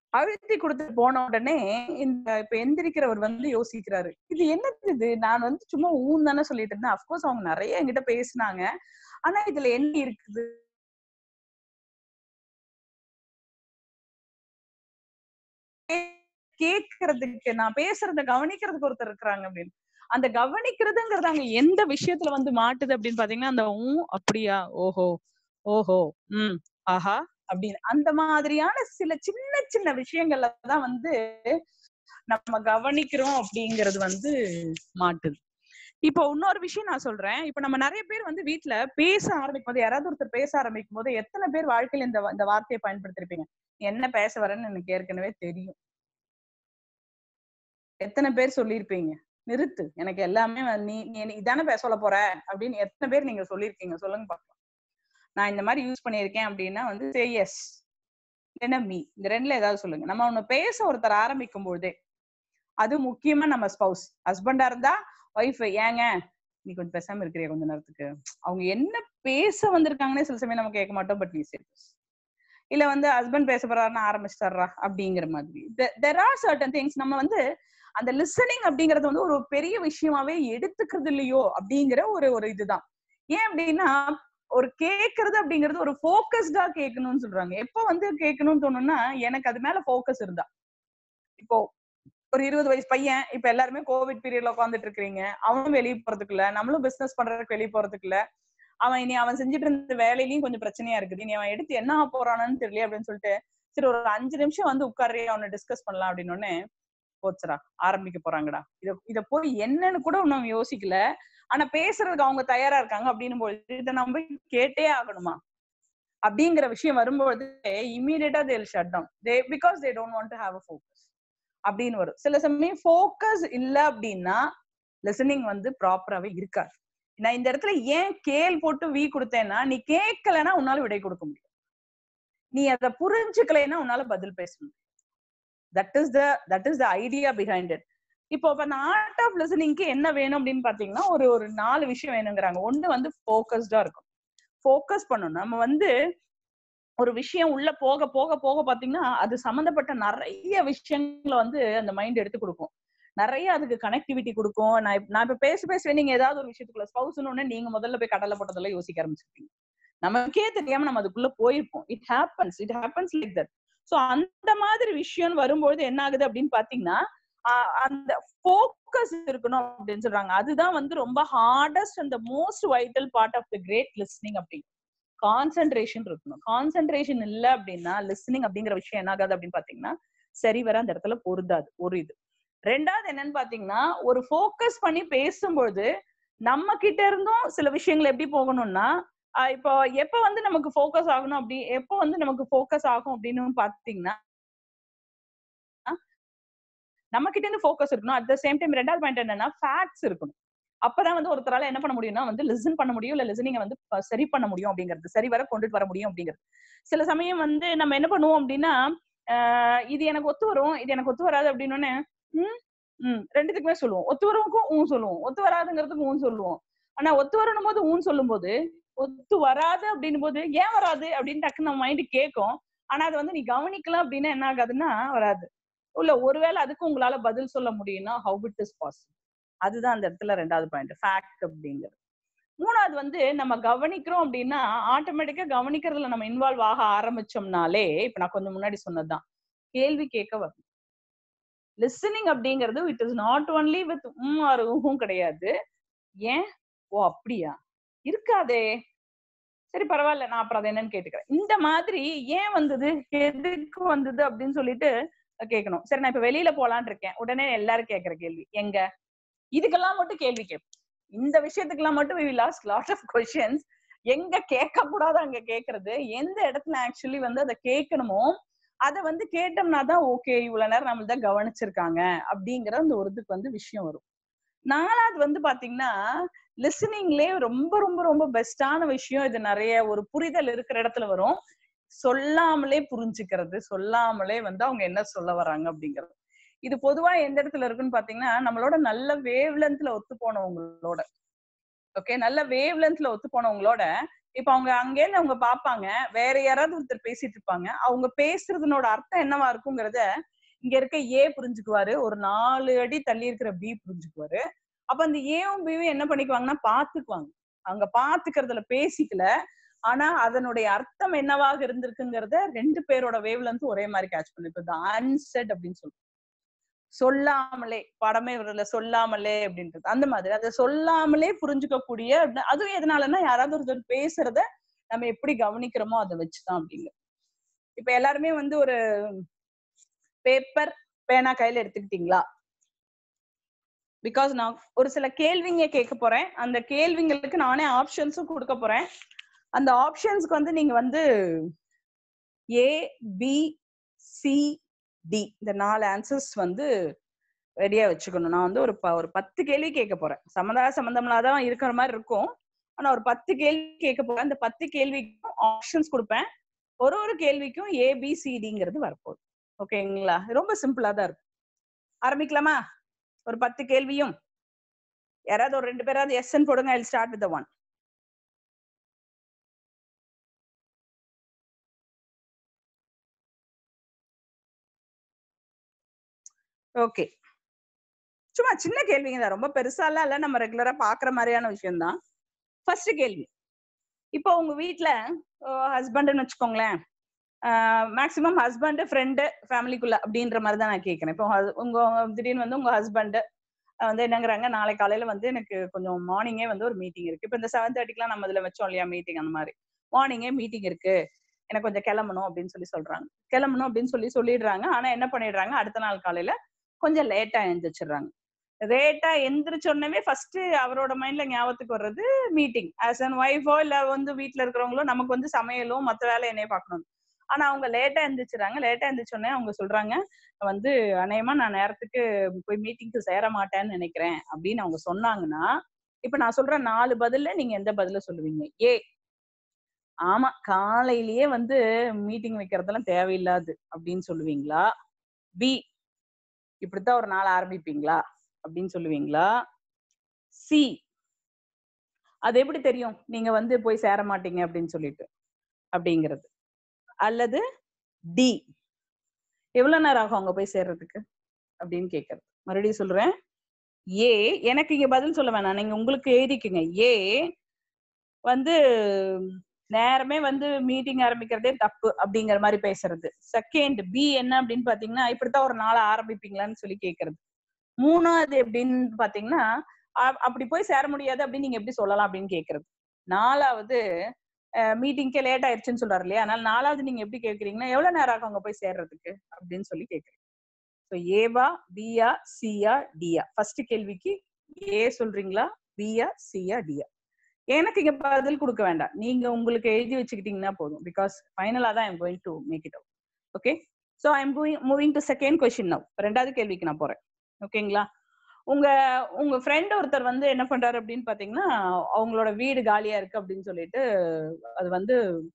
அழுத்தி கொடுத்து போன உடனே இந்த இப்ப எந்திரிக்கிறவர் வந்து யோசிக்கிறாரு இது என்னது இது நான் வந்து சும்மா ஊன் தானே சொல்லிட்டு இருந்தேன் அப்கோர்ஸ் அவங்க நிறைய என்கிட்ட பேசினாங்க ஆனா இதுல என்ன இருக்குது கேக்குறதுக்கு நான் பேசுறத கவனிக்கிறதுக்கு ஒருத்தர் இருக்கிறாங்க அப்படின்னு அந்த கவனிக்கிறதுங்கிறது அங்க எந்த விஷயத்துல வந்து மாட்டுது அப்படின்னு பாத்தீங்கன்னா அந்த ஊ அப்படியா ஓஹோ ஓஹோ உம் ஆஹா அப்படின்னு அந்த மாதிரியான சில சின்ன சின்ன விஷயங்கள்ல தான் வந்து நம்ம கவனிக்கிறோம் அப்படிங்கிறது வந்து மாட்டுது இப்போ இன்னொரு விஷயம் நான் சொல்றேன் இப்ப நம்ம நிறைய பேர் வந்து வீட்ல பேச ஆரம்பிக்கும் போது யாராவது ஒருத்தர் பேச ஆரம்பிக்கும் போது எத்தனை பேர் வாழ்க்கையில இந்த இந்த வார்த்தையை பயன்படுத்திருப்பீங்க என்ன பேச வரேன்னு எனக்கு ஏற்கனவே தெரியும் எத்தனை பேர் சொல்லியிருப்பீங்க நிறுத்து எனக்கு எல்லாமே வந்து நீ நீ நீ இதானே பேச சொல்ல போற அப்படின்னு எத்தனை பேர் நீங்க சொல்லியிருக்கீங்க சொல்லுங்க பார்க்கலாம் நான் இந்த மாதிரி யூஸ் பண்ணியிருக்கேன் அப்படின்னா வந்து சே எஸ் இல்லைன்னா மீ இந்த ரெண்டுல ஏதாவது சொல்லுங்க நம்ம ஒண்ணு பேச ஒருத்தர் ஆரம்பிக்கும் பொழுதே அது முக்கியமா நம்ம ஸ்பௌஸ் ஹஸ்பண்டா இருந்தா ஒய்ஃப் ஏங்க நீ கொஞ்சம் பேசாம இருக்கிறியா கொஞ்ச நேரத்துக்கு அவங்க என்ன பேச வந்திருக்காங்கன்னே சில சமயம் நம்ம கேட்க மாட்டோம் பட் நீ சரி இல்ல வந்து ஹஸ்பண்ட் பேச போறாருன்னு ஆரம்பிச்சிட்டாரா அப்படிங்கிற மாதிரி தெர் ஆர் சர்டன் திங்ஸ் நம்ம வந்து அந்த லிசனிங் அப்படிங்கறது வந்து ஒரு பெரிய விஷயமாவே எடுத்துக்கிறது இல்லையோ அப்படிங்கிற ஒரு ஒரு இதுதான் ஏன் அப்படின்னா ஒரு கேக்குறது அப்படிங்கிறது ஒரு ஃபோக்கஸ்டா கேட்கணும்னு சொல்றாங்க எப்ப வந்து கேட்கணும்னு தோணும்னா எனக்கு அது மேல ஃபோக்கஸ் இருந்தா இப்போ ஒரு இருபது வயசு பையன் இப்ப எல்லாருமே கோவிட் பீரியட்ல உட்காந்துட்டு இருக்கிறீங்க அவனும் வெளியே போறதுக்கு இல்ல நம்மளும் பிசினஸ் பண்றதுக்கு வெளியே போறதுக்கு இல்ல அவன் இனி அவன் செஞ்சுட்டு இருந்த வேலையிலயும் கொஞ்சம் பிரச்சனையா இருக்குது இனி அவன் எடுத்து என்ன ஆகப் போறானான்னு தெரியல அப்படின்னு சொல்லிட்டு சரி ஒரு அஞ்சு நிமிஷம் வந்து உட்காரு அவனை டிஸ்கஸ் பண்ணலாம் அப்படின்னு உடனே போச்சுடா ஆரம்பிக்க போறாங்கடா இத இத போய் என்னன்னு கூட ஒன்னும் யோசிக்கல ஆனா பேசுறதுக்கு அவங்க தயாரா இருக்காங்க அப்படின்னு பொழுது இதை நம்ம கேட்டே ஆகணுமா அப்படிங்கிற விஷயம் வரும்போது immediately they'll shut down they because they don't want to have a focus அப்படின்னு வரும் சில சமயம் ஃபோக்கஸ் இல்ல அப்படின்னா லிசனிங் வந்து ப்ராப்பராவே இருக்காது நான் இந்த இடத்துல ஏன் கேள் போட்டு வீ கொடுத்தேன்னா நீ கேட்கலன்னா உன்னால விடை கொடுக்க முடியும் நீ அதை புரிஞ்சுக்கலைன்னா உன்னால பதில் பேச முடியும் that is the that is the idea behind it இப்போ இப்ப அந்த ஆர்ட் ஆஃப் லிசனிங்க்கு என்ன வேணும் அப்படின்னு பாத்தீங்கன்னா ஒரு ஒரு நாலு விஷயம் வேணுங்கிறாங்க ஒண்ணு வந்து ஃபோக்கஸ்டா இருக்கும் ஃபோக்கஸ் பண்ணணும் நம்ம வந்து ஒரு விஷயம் உள்ள போக போக போக பாத்தீங்கன்னா அது சம்பந்தப்பட்ட நிறைய விஷயங்களை வந்து அந்த மைண்ட் எடுத்து கொடுக்கும் நிறைய அதுக்கு கனெக்டிவிட்டி கொடுக்கும் நான் இப்ப- நான் இப்ப பேச பேச நீங்க ஏதாவது ஒரு விஷயத்துக்குள்ள ஸ்பௌஸ்னு நீங்க முதல்ல போய் கடலை போட்டதெல்லாம் யோசிக்க ஆரம்பிச்சிருப்பீங்க நமக்கே தெரியாம நம்ம அதுக்குள்ள போயிருப்போம் it happens it happens like that so அந்த மாதிரி விஷயம் வரும்பொழுது என்ன ஆகுது அப்படின்னு பாத்தீங்கன்னா ஆஹ் அந்த ஃபோக்கஸ் இருக்கணும் அப்படின்னு சொல்றாங்க அதுதான் வந்து ரொம்ப ஹார்டஸ்ட் அந்த most vital part of the great listening அப்படின்னு கான்சென்ட்ரேஷன் இருக்கணும் கான்சென்ட்ரேஷன் இல்ல அப்படின்னா லிஸ்னிங் அப்படிங்கிற விஷயம் என்ன ஆகாது அப்படின்னு பாத்தீங்கன்னா சரி வர அந்த இடத்துல பொருந்தாது ஒரு இது ரெண்டாவது என்னன்னு பாத்தீங்கன்னா ஒரு ஃபோக்கஸ் பண்ணி பேசும்பொழுது நம்ம கிட்ட இருந்தும் சில விஷயங்கள் எப்படி போகணும்னா ஆஹ் இப்போ எப்ப வந்து நமக்கு ஃபோக்கஸ் ஆகணும் அப்படி எப்ப வந்து நமக்கு ஃபோக்கஸ் ஆகும் அப்படின்னு பாத்தீங்கன்னா நம்ம கிட்ட இருந்து ஃபோக்கஸ் இருக்கணும் அட் த சேம் டைம் ரெண்டாவது பாயிண்ட் என்னன்னா ஃபேக்ட்ஸ் இருக்கணும் அப்பதான் வந்து ஒருத்தரால என்ன பண்ண முடியும்னா வந்து லிசன் பண்ண முடியும் இல்ல லிசனிங்க வந்து ப- சரி பண்ண முடியும் அப்படிங்கிறது சரி வர கொண்டுட்டு வர முடியும் அப்படிங்கிறது சில சமயம் வந்து நம்ம என்ன பண்ணுவோம் அப்படின்னா ஆஹ் இது எனக்கு ஒத்து வரும் இது எனக்கு ஒத்து வராது அப்படின்னு ம் ம் ரெண்டுத்துக்குமே சொல்லுவோம் ஒத்து வரவுக்கும் ஊன் சொல்லுவோம் ஒத்து வராதுங்கிறதுக்கு ஊன் சொல்லுவோம் ஆனா ஒத்து வரணும் போது ஊன் சொல்லும் போது ஒத்து வராது அப்படின்னும் போது ஏன் வராது அப்படின்னு டக்குன்னு நம்ம மைண்ட் கேட்கும் ஆனா அது வந்து நீ கவனிக்கல அப்படின்னா என்ன ஆகாதுன்னா வராது இல்ல ஒருவேளை அதுக்கு உங்களால பதில் சொல்ல முடியும்னா ஹவு இட் இஸ் பாசிபிள் அதுதான் அந்த இடத்துல ரெண்டாவது பாயிண்ட் ஃபேக்ட் அப்படிங்கிறது மூணாவது வந்து நம்ம கவனிக்கிறோம் அப்படின்னா ஆட்டோமேட்டிக்கா கவனிக்கிறதுல நம்ம இன்வால்வ் ஆக ஆரம்பிச்சோம்னாலே இப்ப நான் கொஞ்சம் முன்னாடி சொன்னதுதான் கேள்வி கேட்க வரும் லிசனிங் அப்படிங்கிறது it is not only with um are ஊஹும் கிடையாது ஏன் ஓ அப்படியா இருக்காதே சரி பரவாயில்ல நான் அப்புறம் அதை என்னன்னு கேட்டுக்கிறேன் இந்த மாதிரி ஏன் வந்தது எதுக்கு வந்தது அப்படின்னு சொல்லிட்டு கேட்கணும் சரி நான் இப்ப வெளியில போலான்னு இருக்கேன் உடனே எல்லாரும் கேட்கிற கேள்வி எங்க இதுக்கெல்லாம் மட்டும் கேள்வி கேட்போம் இந்த விஷயத்துக்கெல்லாம் மட்டும் we lost lot of questions எங்க கேட்க கூடாது அங்க கேக்குறது எந்த இடத்துல ஆக்சுவலி வந்து அதை கேட்கணுமோ அதை வந்து கேட்டோம்னா தான் ஓகே இவ்வளவு நேரம் நம்மள தான் கவனிச்சிருக்காங்க அப்படிங்கிற அந்த ஒரு இதுக்கு வந்து விஷயம் வரும் நாலாவது வந்து பாத்தீங்கன்னா லிசனிங்லயே ரொம்ப ரொம்ப ரொம்ப பெஸ்டான விஷயம் இது நிறைய ஒரு புரிதல் இருக்கிற இடத்துல வரும் சொல்லாமலே புரிஞ்சுக்கிறது சொல்லாமலே வந்து அவங்க என்ன சொல்ல வராங்க அப்படிங்கிறது இது பொதுவா எந்த இடத்துல இருக்குன்னு பாத்தீங்கன்னா நம்மளோட நல்ல வேவ் லென்த்ல ஒத்து போனவங்களோட ஓகே நல்ல வேவ் லென்த்ல ஒத்து போனவங்களோட இப்ப அவங்க அங்கேருந்து அவங்க பாப்பாங்க வேற யாராவது ஒருத்தர் பேசிட்டு இருப்பாங்க அவங்க பேசுறதுனோட அர்த்தம் என்னவா இருக்குங்கிறத இங்க இருக்க ஏ புரிஞ்சுக்குவாரு ஒரு நாலு அடி தள்ளி இருக்கிற பி புரிஞ்சுக்குவாரு அப்ப அந்த ஏவும் பியும் என்ன பண்ணிக்குவாங்கன்னா பாத்துக்குவாங்க அவங்க பாத்துக்கிறதுல பேசிக்கல ஆனா அதனுடைய அர்த்தம் என்னவாக இருந்திருக்குங்கிறத ரெண்டு பேரோட வேவ்ல ஒரே மாதிரி கேட்ச் பண்ணு இப்ப அன்செட் அப்படின்னு சொல்லுவோம் சொல்லாமலே படமே வரல சொல்லாமலே அப்படின்றது அந்த மாதிரி அதை சொல்லாமலே புரிஞ்சுக்கக்கூடிய அப்படின்னா- அதுவும் எதனாலன்னா யாராவது ஒருத்தர் பேசுறத நம்ம எப்படி கவனிக்கிறோமோ அதை வச்சுதான் அப்படிங்க இப்ப எல்லாருமே வந்து ஒரு பேப்பர் பேனா கையில எடுத்துக்கிட்டீங்களா பிகாஸ் நான் ஒரு சில கேள்விங்க கேட்க போறேன் அந்த கேள்விங்களுக்கு நானே ஆப்ஷன்ஸும் கொடுக்க போறேன் அந்த ஆப்ஷன்ஸ்க்கு வந்து நீங்க வந்து ஏ பி சி டி இந்த நாலு ஆன்சர்ஸ் வந்து ரெடியா வச்சுக்கணும் நான் வந்து ஒரு ப- ஒரு பத்து கேள்வி கேட்க போறேன் சம்மந்தா சம்மந்தம்லாம் தான் இருக்கிற மாதிரி இருக்கும் ஆனா ஒரு பத்து கேள்வி கேட்க போறேன் அந்த பத்து கேள்விக்கும் ஆப்ஷன்ஸ் கொடுப்பேன் ஒரு ஒரு கேள்விக்கும் ஏ பி சி டிங்கிறது வரப்போகுது ஓகேங்களா ரொம்ப சிம்பிளா தான் இருக்கும் ஆரம்பிக்கலாமா ஒரு பத்து கேள்வியும் யாராவது ஒரு ரெண்டு பேராவது எஸ்என் போடுங்க I start with one okay சும்மா சின்ன கேள்விங்க தான் ரொம்ப பெருசாலாம் இல்ல நம்ம ரெகுலரா பாக்குற மாதிரியான விஷயம் தான் ஃபர்ஸ்ட் கேள்வி இப்போ உங்க வீட்ல ஹஸ்பண்ட்னு வச்சுக்கோங்களேன் மேக்சிமம் ஹஸ்பண்ட் ஃப்ரெண்டு ஃபேமிலிக்குள்ள அப்படின்ற மாதிரி தான் நான் கேட்கறேன் இப்போ hus- உங்க திடீர்னு வந்து உங்க ஹஸ்பண்ட் வந்து என்னங்கிறாங்க நாளை காலையில வந்து எனக்கு கொஞ்சம் மார்னிங்கே வந்து ஒரு மீட்டிங் இருக்கு இப்போ இந்த செவன் தேர்ட்டிக்குலாம் நம்ம இதுல வச்சோம் இல்லையா மீட்டிங் அந்த மாதிரி மார்னிங்கே மீட்டிங் இருக்கு எனக்கு கொஞ்சம் கிளம்பணும் அப்படின்னு சொல்லி சொல்றாங்க கிளம்பணும் அப்படின்னு சொல்லி சொல்லிடுறாங்க ஆனா என்ன பண்ணிடுறாங்க அடுத்த நாள் காலையில கொஞ்சம் லேட்டா எழுந்திரிச்சிடுறாங்க லேட்டா எந்திரிச்ச உடனே ஃபர்ஸ்ட் அவரோட மைண்ட்ல ஞாபகத்துக்கு வர்றது மீட்டிங் ஆஸ் அன் ஒய்ஃபோ இல்ல வந்து வீட்ல இருக்கிறவங்களோ நமக்கு வந்து சமையலும் மத்த வேலை என்னைய பார்க்கணும் ஆனா அவங்க லேட்டா எந்திரிச்சுறாங்க லேட்டா எந்திரிச்ச உடனே அவங்க சொல்றாங்க வந்து அநேகமா நான் நேரத்துக்கு போய் மீட்டிங்க்கு சேர மாட்டேன்னு நினைக்கிறேன் அப்படின்னு அவங்க சொன்னாங்கன்னா இப்ப நான் சொல்ற நாலு பதில்ல நீங்க எந்த பதில சொல்லுவீங்க ஏ ஆமா காலையிலேயே வந்து மீட்டிங் வைக்கிறதெல்லாம் தேவையில்லாது அப்படின்னு சொல்லுவீங்களா பி இப்படித்தான் ஒரு நாள் ஆரம்பிப்பீங்களா அப்படின்னு சொல்லுவீங்களா சி அது எப்படி தெரியும் நீங்க வந்து போய் சேர மாட்டீங்க அப்படின்னு சொல்லிட்டு அப்படிங்கிறது அல்லது டி எவ்வளவு நேரம் ஆகும் அங்க போய் சேர்றதுக்கு அப்படின்னு கேக்குறது மறுபடியும் சொல்றேன் ஏ எனக்கு இங்க பதில் சொல்ல வேணாம் நீங்க உங்களுக்கு எழுதிக்குங்க ஏ வந்து நேரமே வந்து மீட்டிங் ஆரம்பிக்கிறதே தப்பு அப்படிங்கிற மாதிரி பேசுறது செகண்ட் பி என்ன அப்படின்னு பாத்தீங்கன்னா இப்படித்தான் ஒரு நாளை ஆரம்பிப்பீங்களான்னு சொல்லி கேக்குறது மூணாவது எப்படின்னு பாத்தீங்கன்னா அ- அப்படி போய் சேர முடியாது அப்படின்னு நீங்க எப்படி சொல்லலாம் அப்படின்னு கேக்குறது நாலாவது மீட்டிங்க்கே லேட் ஆயிடுச்சுன்னு சொல்றாரு இல்லையா அதனால நாலாவது நீங்க எப்படி கேக்குறீங்கன்னா எவ்வளவு நேரம் ஆகும் அங்க போய் சேர்றதுக்கு அப்படின்னு சொல்லி கேக்குறீங்க ஸோ ஏவா பியா சியா டியா ஃபர்ஸ்ட் கேள்விக்கு ஏ சொல்றீங்களா பியா சியா டியா எனக்கு இங்க பதில் கொடுக்க வேண்டாம் நீங்க உங்களுக்கு எழுதி வச்சுக்கிட்டீங்கன்னா போதும் பிகாஸ் ஃபைனலா தான் I'm going to make it out okay so I'm moving to second question now ரெண்டாவது கேள்விக்கு நான் போறேன் ஓகேங்களா உங்க உங்க ஃப்ரெண்ட் ஒருத்தர் வந்து என்ன பண்றாரு அப்படின்னு பாத்தீங்கன்னா அவங்களோட வீடு காலியா இருக்கு அப்படின்னு சொல்லிட்டு அது வந்து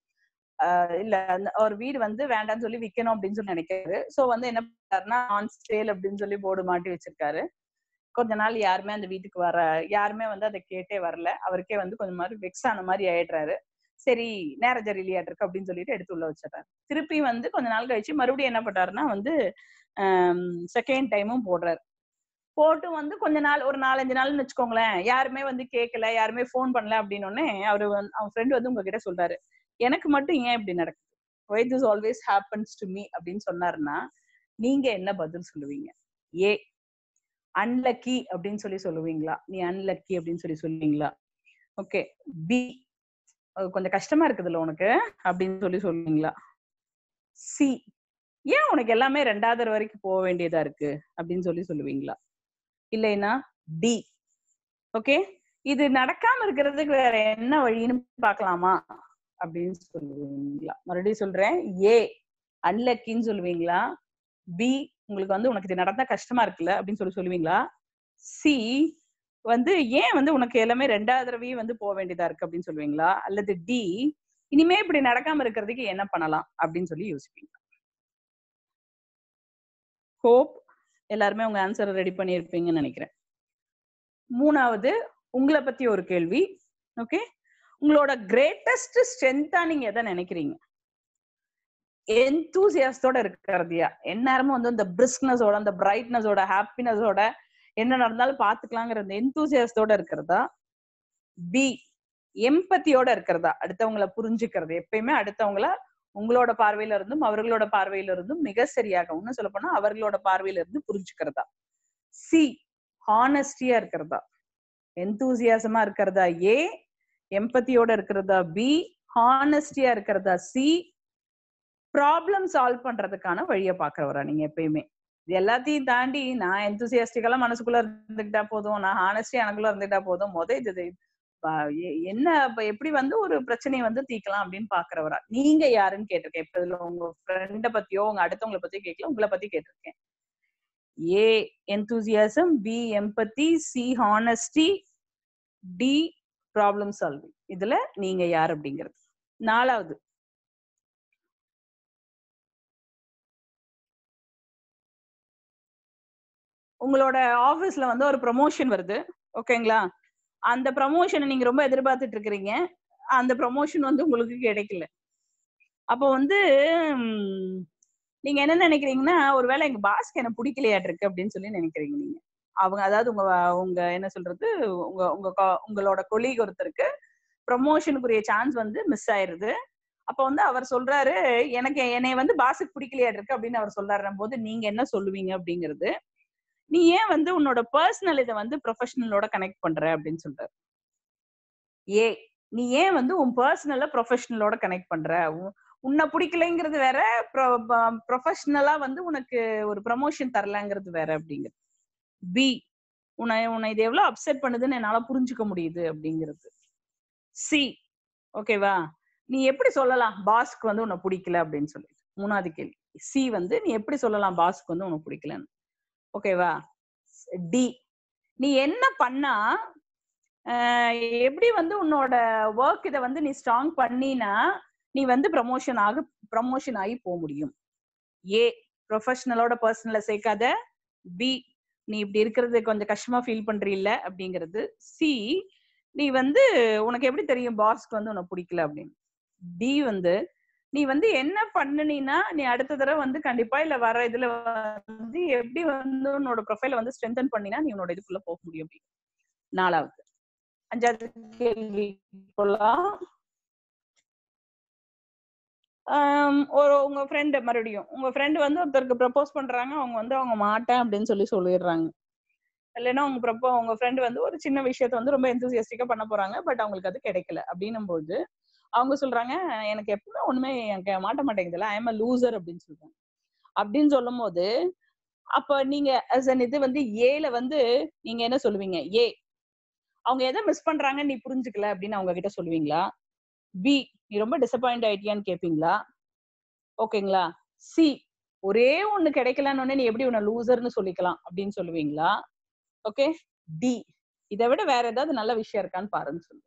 ஆஹ் இல்ல அந்த ஒரு வீடு வந்து வேண்டாம்னு சொல்லி விக்கணும் அப்படின்னு சொல்லி நினைக்கிறாரு சோ வந்து என்ன பண்றாருன்னா ஆன் சேல் அப்படின்னு சொல்லி போர்டு மாட்டி வச்சிருக்காரு கொஞ்ச நாள் யாருமே அந்த வீட்டுக்கு வர யாருமே வந்து அதை கேட்டே வரல அவருக்கே வந்து கொஞ்சம் மாதிரி வெக்ஸ் ஆன மாதிரி ஆயிடுறாரு சரி நேரஜ ரிலியாட் இருக்கு அப்படின்னு சொல்லிட்டு எடுத்து உள்ள வச்சிடறாரு திருப்பி வந்து கொஞ்ச நாள் கழிச்சு மறுபடியும் என்ன பண்றாருன்னா வந்து செகண்ட் டைமும் போடுறாரு போட்டு வந்து கொஞ்ச நாள் ஒரு நாலஞ்சு நாள்னு வச்சுக்கோங்களேன் யாருமே வந்து கேட்கல யாருமே ஃபோன் பண்ணல அப்படின்னு உடனே அவரு வந்து அவன் ஃப்ரெண்ட் வந்து உங்ககிட்ட சொல்றாரு எனக்கு மட்டும் ஏன் இப்படி நடக்குது why this always happens to me அப்படின்னு சொன்னாருன்னா நீங்க என்ன பதில் சொல்லுவீங்க ஏ அன்லக்கி அப்படின்னு சொல்லி சொல்லுவீங்களா நீ அன்லக்கி அப்படின்னு சொல்லி சொல்லுவீங்களா ஓகே பி கொஞ்சம் கஷ்டமா இருக்குதுல்ல உனக்கு அப்படின்னு சொல்லி சொல்லுவீங்களா சி ஏன் உனக்கு எல்லாமே ரெண்டாவது தடவை வரைக்கும் போக வேண்டியதா இருக்கு அப்படின்னு சொல்லி சொல்லுவீங்களா இல்லைன்னா டி ஓகே இது நடக்காம இருக்கிறதுக்கு வேற என்ன வழின்னு பார்க்கலாமா அப்படின்னு சொல்லுவீங்களா மறுபடியும் சொல்றேன் ஏ அன்லக்கின்னு சொல்லுவீங்களா பி உங்களுக்கு வந்து உனக்கு இது நடந்தா கஷ்டமா இருக்குல்ல அப்படின்னு சொல்லி சொல்லுவீங்களா சி வந்து ஏன் வந்து உனக்கு எல்லாமே ரெண்டாவது தடவையும் வந்து போக வேண்டியதா இருக்கு அப்படின்னு சொல்லுவீங்களா அல்லது டி இனிமே இப்படி நடக்காம இருக்கிறதுக்கு என்ன பண்ணலாம் அப்படின்னு சொல்லி யோசிப்பீங்க ஹோப் எல்லாருமே உங்க ஆன்சரை ரெடி பண்ணியிருப்பீங்கன்னு நினைக்கிறேன் மூணாவது உங்களை பத்தி ஒரு கேள்வி ஓகே உங்களோட கிரேட்டஸ்ட் ஸ்ட்ரென்த்தா நீங்க எதை நினைக்கிறீங்க எந்தூசியாஸ்டோட இருக்கிறதியா எந்நேரமும் வந்து இந்த பிரிஸ்க்னஸோட அந்த பிரைட்னஸோட ஹாப்பினஸோட என்ன நடந்தாலும் பாத்துக்கலாங்கிற அந்த எந்தூசியாஸ்டோட இருக்கிறதா பி எம்பத்தியோட இருக்கிறதா அடுத்தவங்கள புரிஞ்சுக்கிறது எப்பயுமே அடுத்தவங்கள உங்களோட பார்வையில இருந்தும் அவர்களோட பார்வையில இருந்தும் மிக சரியாக இன்னும் சொல்ல போனா அவர்களோட பார்வையில இருந்து புரிஞ்சுக்கிறதா சி ஹானஸ்டியா இருக்கிறதா எந்தூசியாசமா இருக்கிறதா ஏ எம்பத்தியோட இருக்கிறதா பி ஹானஸ்டியா இருக்கிறதா சி ப்ராப்ளம் சால்வ் பண்றதுக்கான வழியை பாக்குறவரா நீங்க எப்பயுமே இது எல்லாத்தையும் தாண்டி நான் எந்தூசியாஸ்டிக்கலா மனசுக்குள்ள இருந்துகிட்டா போதும் நான் ஹானஸ்டி எனக்குள்ள இருந்துகிட்டா போதும் முத இது ப- எ- என்ன இப்ப எப்படி வந்து ஒரு பிரச்சனையை வந்து தீக்கலாம் அப்படின்னு பாக்குறவரா நீங்க யாருன்னு கேட்டிருக்கேன் இப்ப இதுல உங்க ஃப்ரெண்ட பத்தியோ உங்க அடுத்தவங்கள பத்தியோ கேட்கல உங்களை பத்தி கேட்டிருக்கேன் A enthusiasm B empathy C honesty D problem solving இதுல நீங்க யார் அப்படிங்கிறது நாலாவது உங்களோட ஆபீஸ்ல வந்து ஒரு ப்ரமோஷன் வருது ஓகேங்களா அந்த ப்ரமோஷனை நீங்க ரொம்ப எதிர்பார்த்துட்டு இருக்கிறீங்க அந்த ப்ரமோஷன் வந்து உங்களுக்கு கிடைக்கல அப்போ வந்து ம், நீங்க என்ன நினைக்கிறீங்கன்னா ஒருவேளை எங்க பாஸ்க்கு என்ன பிடிக்கலையாட்டு இருக்கு அப்படின்னு சொல்லி நினைக்கிறீங்க நீங்க அவங்க அதாவது உங்க உங்க என்ன சொல்றது உங்க உங்க co- உங்களோட கொலீக் ஒருத்தருக்கு ப்ரமோஷனுக்குரிய சான்ஸ் வந்து மிஸ் ஆயிருது அப்ப வந்து அவர் சொல்றாரு எனக்கு என்னை வந்து பாஸுக்கு பிடிக்கலையாட்டு இருக்கு அப்படின்னு அவர் சொல்றாரு போது நீங்க என்ன சொல்லுவீங்க அப்படிங்கிறது நீ ஏன் வந்து உன்னோட பர்சனல் இதை வந்து ப்ரொஃபஷனலோட கனெக்ட் பண்ற அப்படின்னு சொல்றாரு ஏ நீ ஏன் வந்து உன் பர்சனல ப்ரொஃபஷனலோட கனெக்ட் பண்ற உ- உன்னை பிடிக்கலைங்கிறது வேற ப்ரொஃபஷனலா வந்து உனக்கு ஒரு ப்ரமோஷன் தரலங்கிறது வேற அப்படிங்கிறது பி உன்னை உன்னை இது எவ்வளவு அப்செட் பண்ணுதுன்னு என்னால புரிஞ்சுக்க முடியுது அப்படிங்கிறது சி ஓகேவா நீ எப்படி சொல்லலாம் பாஸ்க்கு வந்து உன்னை பிடிக்கல அப்படின்னு சொல்லி மூணாவது கேள்வி சி வந்து நீ எப்படி சொல்லலாம் பாஸ்க்கு வந்து உனக்கு பிடிக்கலன்னு ஓகேவா டி நீ என்ன பண்ணா ஆஹ் எப்படி வந்து உன்னோட ஒர்க் இதை வந்து நீ ஸ்ட்ராங் பண்ணினா நீ வந்து ப்ரமோஷன் ஆக ப்ரமோஷன் ஆகி போக முடியும் ஏ ப்ரொஃபஷனலோட பர்சனல சேர்க்காத பி நீ இப்படி இருக்கிறது கொஞ்சம் கஷ்டமா ஃபீல் பண்றீல்ல அப்படிங்கிறது சி நீ வந்து உனக்கு எப்படி தெரியும் பாஸ்க்கு வந்து உனக்கு பிடிக்கல அப்படின்னு டி வந்து நீ வந்து என்ன பண்ணுனீன்னா நீ அடுத்த தடவை வந்து கண்டிப்பா இல்ல வர இதுல வந்து எப்படி வந்து உன்னோட ப்ரொஃபைல வந்து ஸ்ட்ரென்தன் பண்ணினா நீ உன்னோட இதுக்குள்ள போக முடியும் அப்படின்னு நாலாவது அஞ்சாவது கேள்வி போலாம் ஆம், ஒரு உங்க ஃப்ரெண்டு மறுபடியும் உங்க ஃப்ரெண்டு வந்து ஒருத்தருக்கு ப்ரப்போஸ் பண்றாங்க அவங்க வந்து அவங்க மாட்டேன் அப்படின்னு சொல்லி சொல்லிடுறாங்க இல்லைன்னா உங்க ப்ரப்போ உங்க ஃப்ரெண்டு வந்து ஒரு சின்ன விஷயத்த வந்து ரொம்ப எந்தூசியஸ்டிக்கா பண்ண போறாங்க பட் அவங்களுக்கு அது கிடைக்கல அப்படின்னும் போது அவங்க சொல்றாங்க எனக்கு எப்பவுமே ஒண்ணுமே எனக்கு மாட்ட மாட்டேங்குதுல ஐ எம் அ லூசர் அப்படின்னு சொல்றாங்க அப்படின்னு சொல்லும் போது அப்ப நீங்க as an இது வந்து ஏல வந்து நீங்க என்ன சொல்லுவீங்க ஏ அவங்க எதை மிஸ் பண்றாங்கன்னு நீ புரிஞ்சுக்கல அப்படின்னு அவங்க கிட்ட சொல்லுவீங்களா பி நீ ரொம்ப டிசப்பாயிண்ட் ஆயிட்டியான்னு கேப்பீங்களா ஓகேங்களா சி ஒரே ஒண்ணு கிடைக்கலன்னு உடனே நீ எப்படி உன்னை லூசர்னு சொல்லிக்கலாம் அப்படின்னு சொல்லுவீங்களா ஓகே டி இதை விட வேற ஏதாவது நல்ல விஷயம் இருக்கான்னு பாருன்னு சொல்லுவீங்களா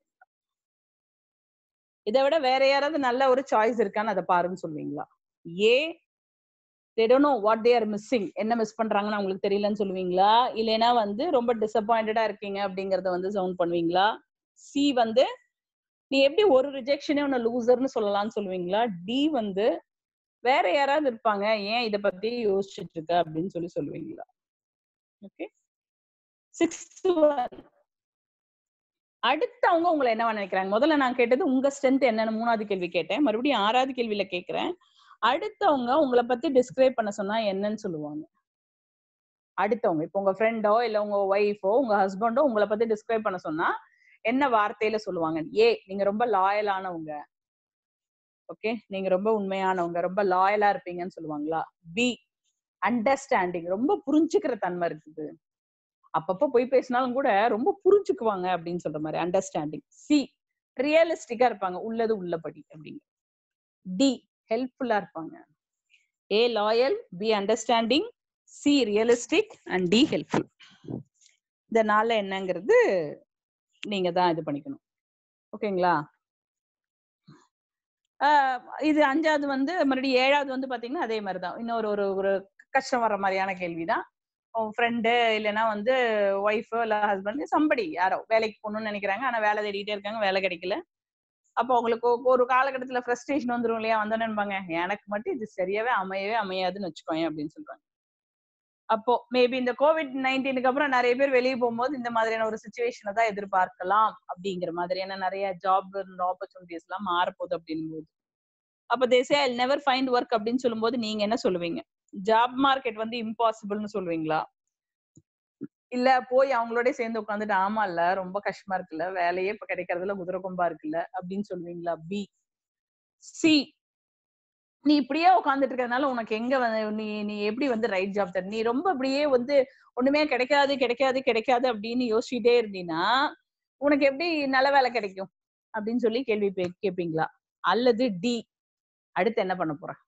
இதை விட வேற யாராவது நல்ல ஒரு சாய்ஸ் இருக்கான்னு அதை பாருன்னு சொல்லுவீங்களா A they don't know what they are missing என்ன மிஸ் பண்றாங்கன்னு அவங்களுக்கு தெரியலன்னு சொல்லுவீங்களா இல்லைன்னா வந்து ரொம்ப டிசப்பாயிண்டடா இருக்கீங்க அப்படிங்கறத வந்து சவுண்ட் பண்ணுவீங்களா சி வந்து நீ எப்படி ஒரு ரிஜெக்ஷனே உன்னை லூசர்னு சொல்லலாம்னு சொல்லுவீங்களா டி வந்து வேற யாராவது இருப்பாங்க ஏன் இத பத்தி யோசிச்சுட்டு இருக்க அப்படின்னு சொல்லி சொல்லுவீங்களா ஓகே சிக்ஸ்த் அடுத்தவங்க உங்களை என்ன நினைக்கிறாங்க முதல்ல நான் கேட்டது உங்க ஸ்ட்ரென்த் என்னன்னு மூணாவது கேள்வி கேட்டேன் மறுபடியும் ஆறாவது கேள்வியில கேக்குறேன் அடுத்தவங்க உங்களை பத்தி டிஸ்கிரைப் பண்ண சொன்னா என்னன்னு சொல்லுவாங்க அடுத்தவங்க இப்போ உங்க ஃப்ரெண்டோ இல்ல உங்க ஒய்ஃபோ உங்க ஹஸ்பண்டோ உங்களை பத்தி டிஸ்கிரைப் பண்ண சொன்னா என்ன வார்த்தையில சொல்லுவாங்க ஏ நீங்க ரொம்ப லாயலானவங்க ஓகே நீங்க ரொம்ப உண்மையானவங்க ரொம்ப லாயலா இருப்பீங்கன்னு சொல்லுவாங்களா பி அண்டர்ஸ்டாண்டிங் ரொம்ப புரிஞ்சுக்கிற தன்மை இருக்குது அப்பப்போ போய் பேசினாலும் கூட ரொம்ப புரிஞ்சுக்குவாங்க அப்படின்னு சொல்ற மாதிரி அண்டர்ஸ்டாண்டிங் சி ரியலிஸ்டிக்கா இருப்பாங்க உள்ளது உள்ளபடி அப்படிங்க டி ஹெல்ப்ஃபுல்லா இருப்பாங்க A loyal B understanding C realistic and D helpful இந்த நாள்ல என்னங்கிறது நீங்க தான் இது பண்ணிக்கணும் ஓகேங்களா ஆஹ் இது அஞ்சாவது வந்து மறுபடியும் ஏழாவது வந்து பாத்தீங்கன்னா அதே மாதிரிதான் இன்னொரு ஒரு ஒரு கஷ்டம் வர்ற மாதிரியான கேள்விதான் உன் ஃப்ரெண்டு இல்லைன்னா வந்து ஒய்ஃபோ இல்ல ஹஸ்பண்ட் சம்படி யாரோ வேலைக்கு போகணும்னு நினைக்கிறாங்க ஆனா வேலை தேடிட்டே இருக்காங்க வேலை கிடைக்கல அப்போ உங்களுக்கு ஒ- ஒரு காலகட்டத்துல ஃப்ரஸ்ட்ரேஷன் வந்துரும் இல்லையா வந்தோன்னு எனக்கு மட்டும் இது சரியாவே அமையவே அமையாதுன்னு வச்சுக்கோங்க அப்படின்னு சொல்றாங்க அப்போ மேபி இந்த கோவிட் நைன்டீனுக்கு அப்புறம் நிறைய பேர் வெளியே போகும்போது இந்த மாதிரியான ஒரு சுச்சுவேஷனை தான் எதிர்பார்க்கலாம் அப்படிங்கிற மாதிரியான நிறைய ஜாப் ஆப்பர்ச்சுனிட்டிஸ் எல்லாம் மாறப்போகுது அப்படின்னும் போது அப்ப தேசே ஐ நெவர் ஃபைண்ட் ஒர்க் அப்படின்னு சொல்லும்போது நீங்க என்ன சொல்லுவீங்க ஜாப் மார்க்கெட் வந்து இம்பாசிபிள்னு சொல்லுவீங்களா இல்ல போய் அவங்களோட சேர்ந்து உட்காந்துட்டு ஆமா இல்ல ரொம்ப கஷ்டமா இருக்குல்ல வேலையே இப்ப கிடைக்கிறதுல குதிரை கொம்பா இருக்குல்ல அப்படின்னு சொல்லுவீங்களா பி சி நீ இப்படியே உட்காந்துட்டு இருக்கிறதுனால உனக்கு எங்க வந்து நீ நீ எப்படி வந்து ரைட் ஜாப் தர நீ ரொம்ப அப்படியே வந்து ஒண்ணுமே கிடைக்காது கிடைக்காது கிடைக்காது அப்படின்னு யோசிச்சுட்டே இருந்தீன்னா உனக்கு எப்படி நல்ல வேலை கிடைக்கும் அப்படின்னு சொல்லி கேள்வி பே- கேட்பீங்களா அல்லது டி அடுத்து என்ன பண்ண போற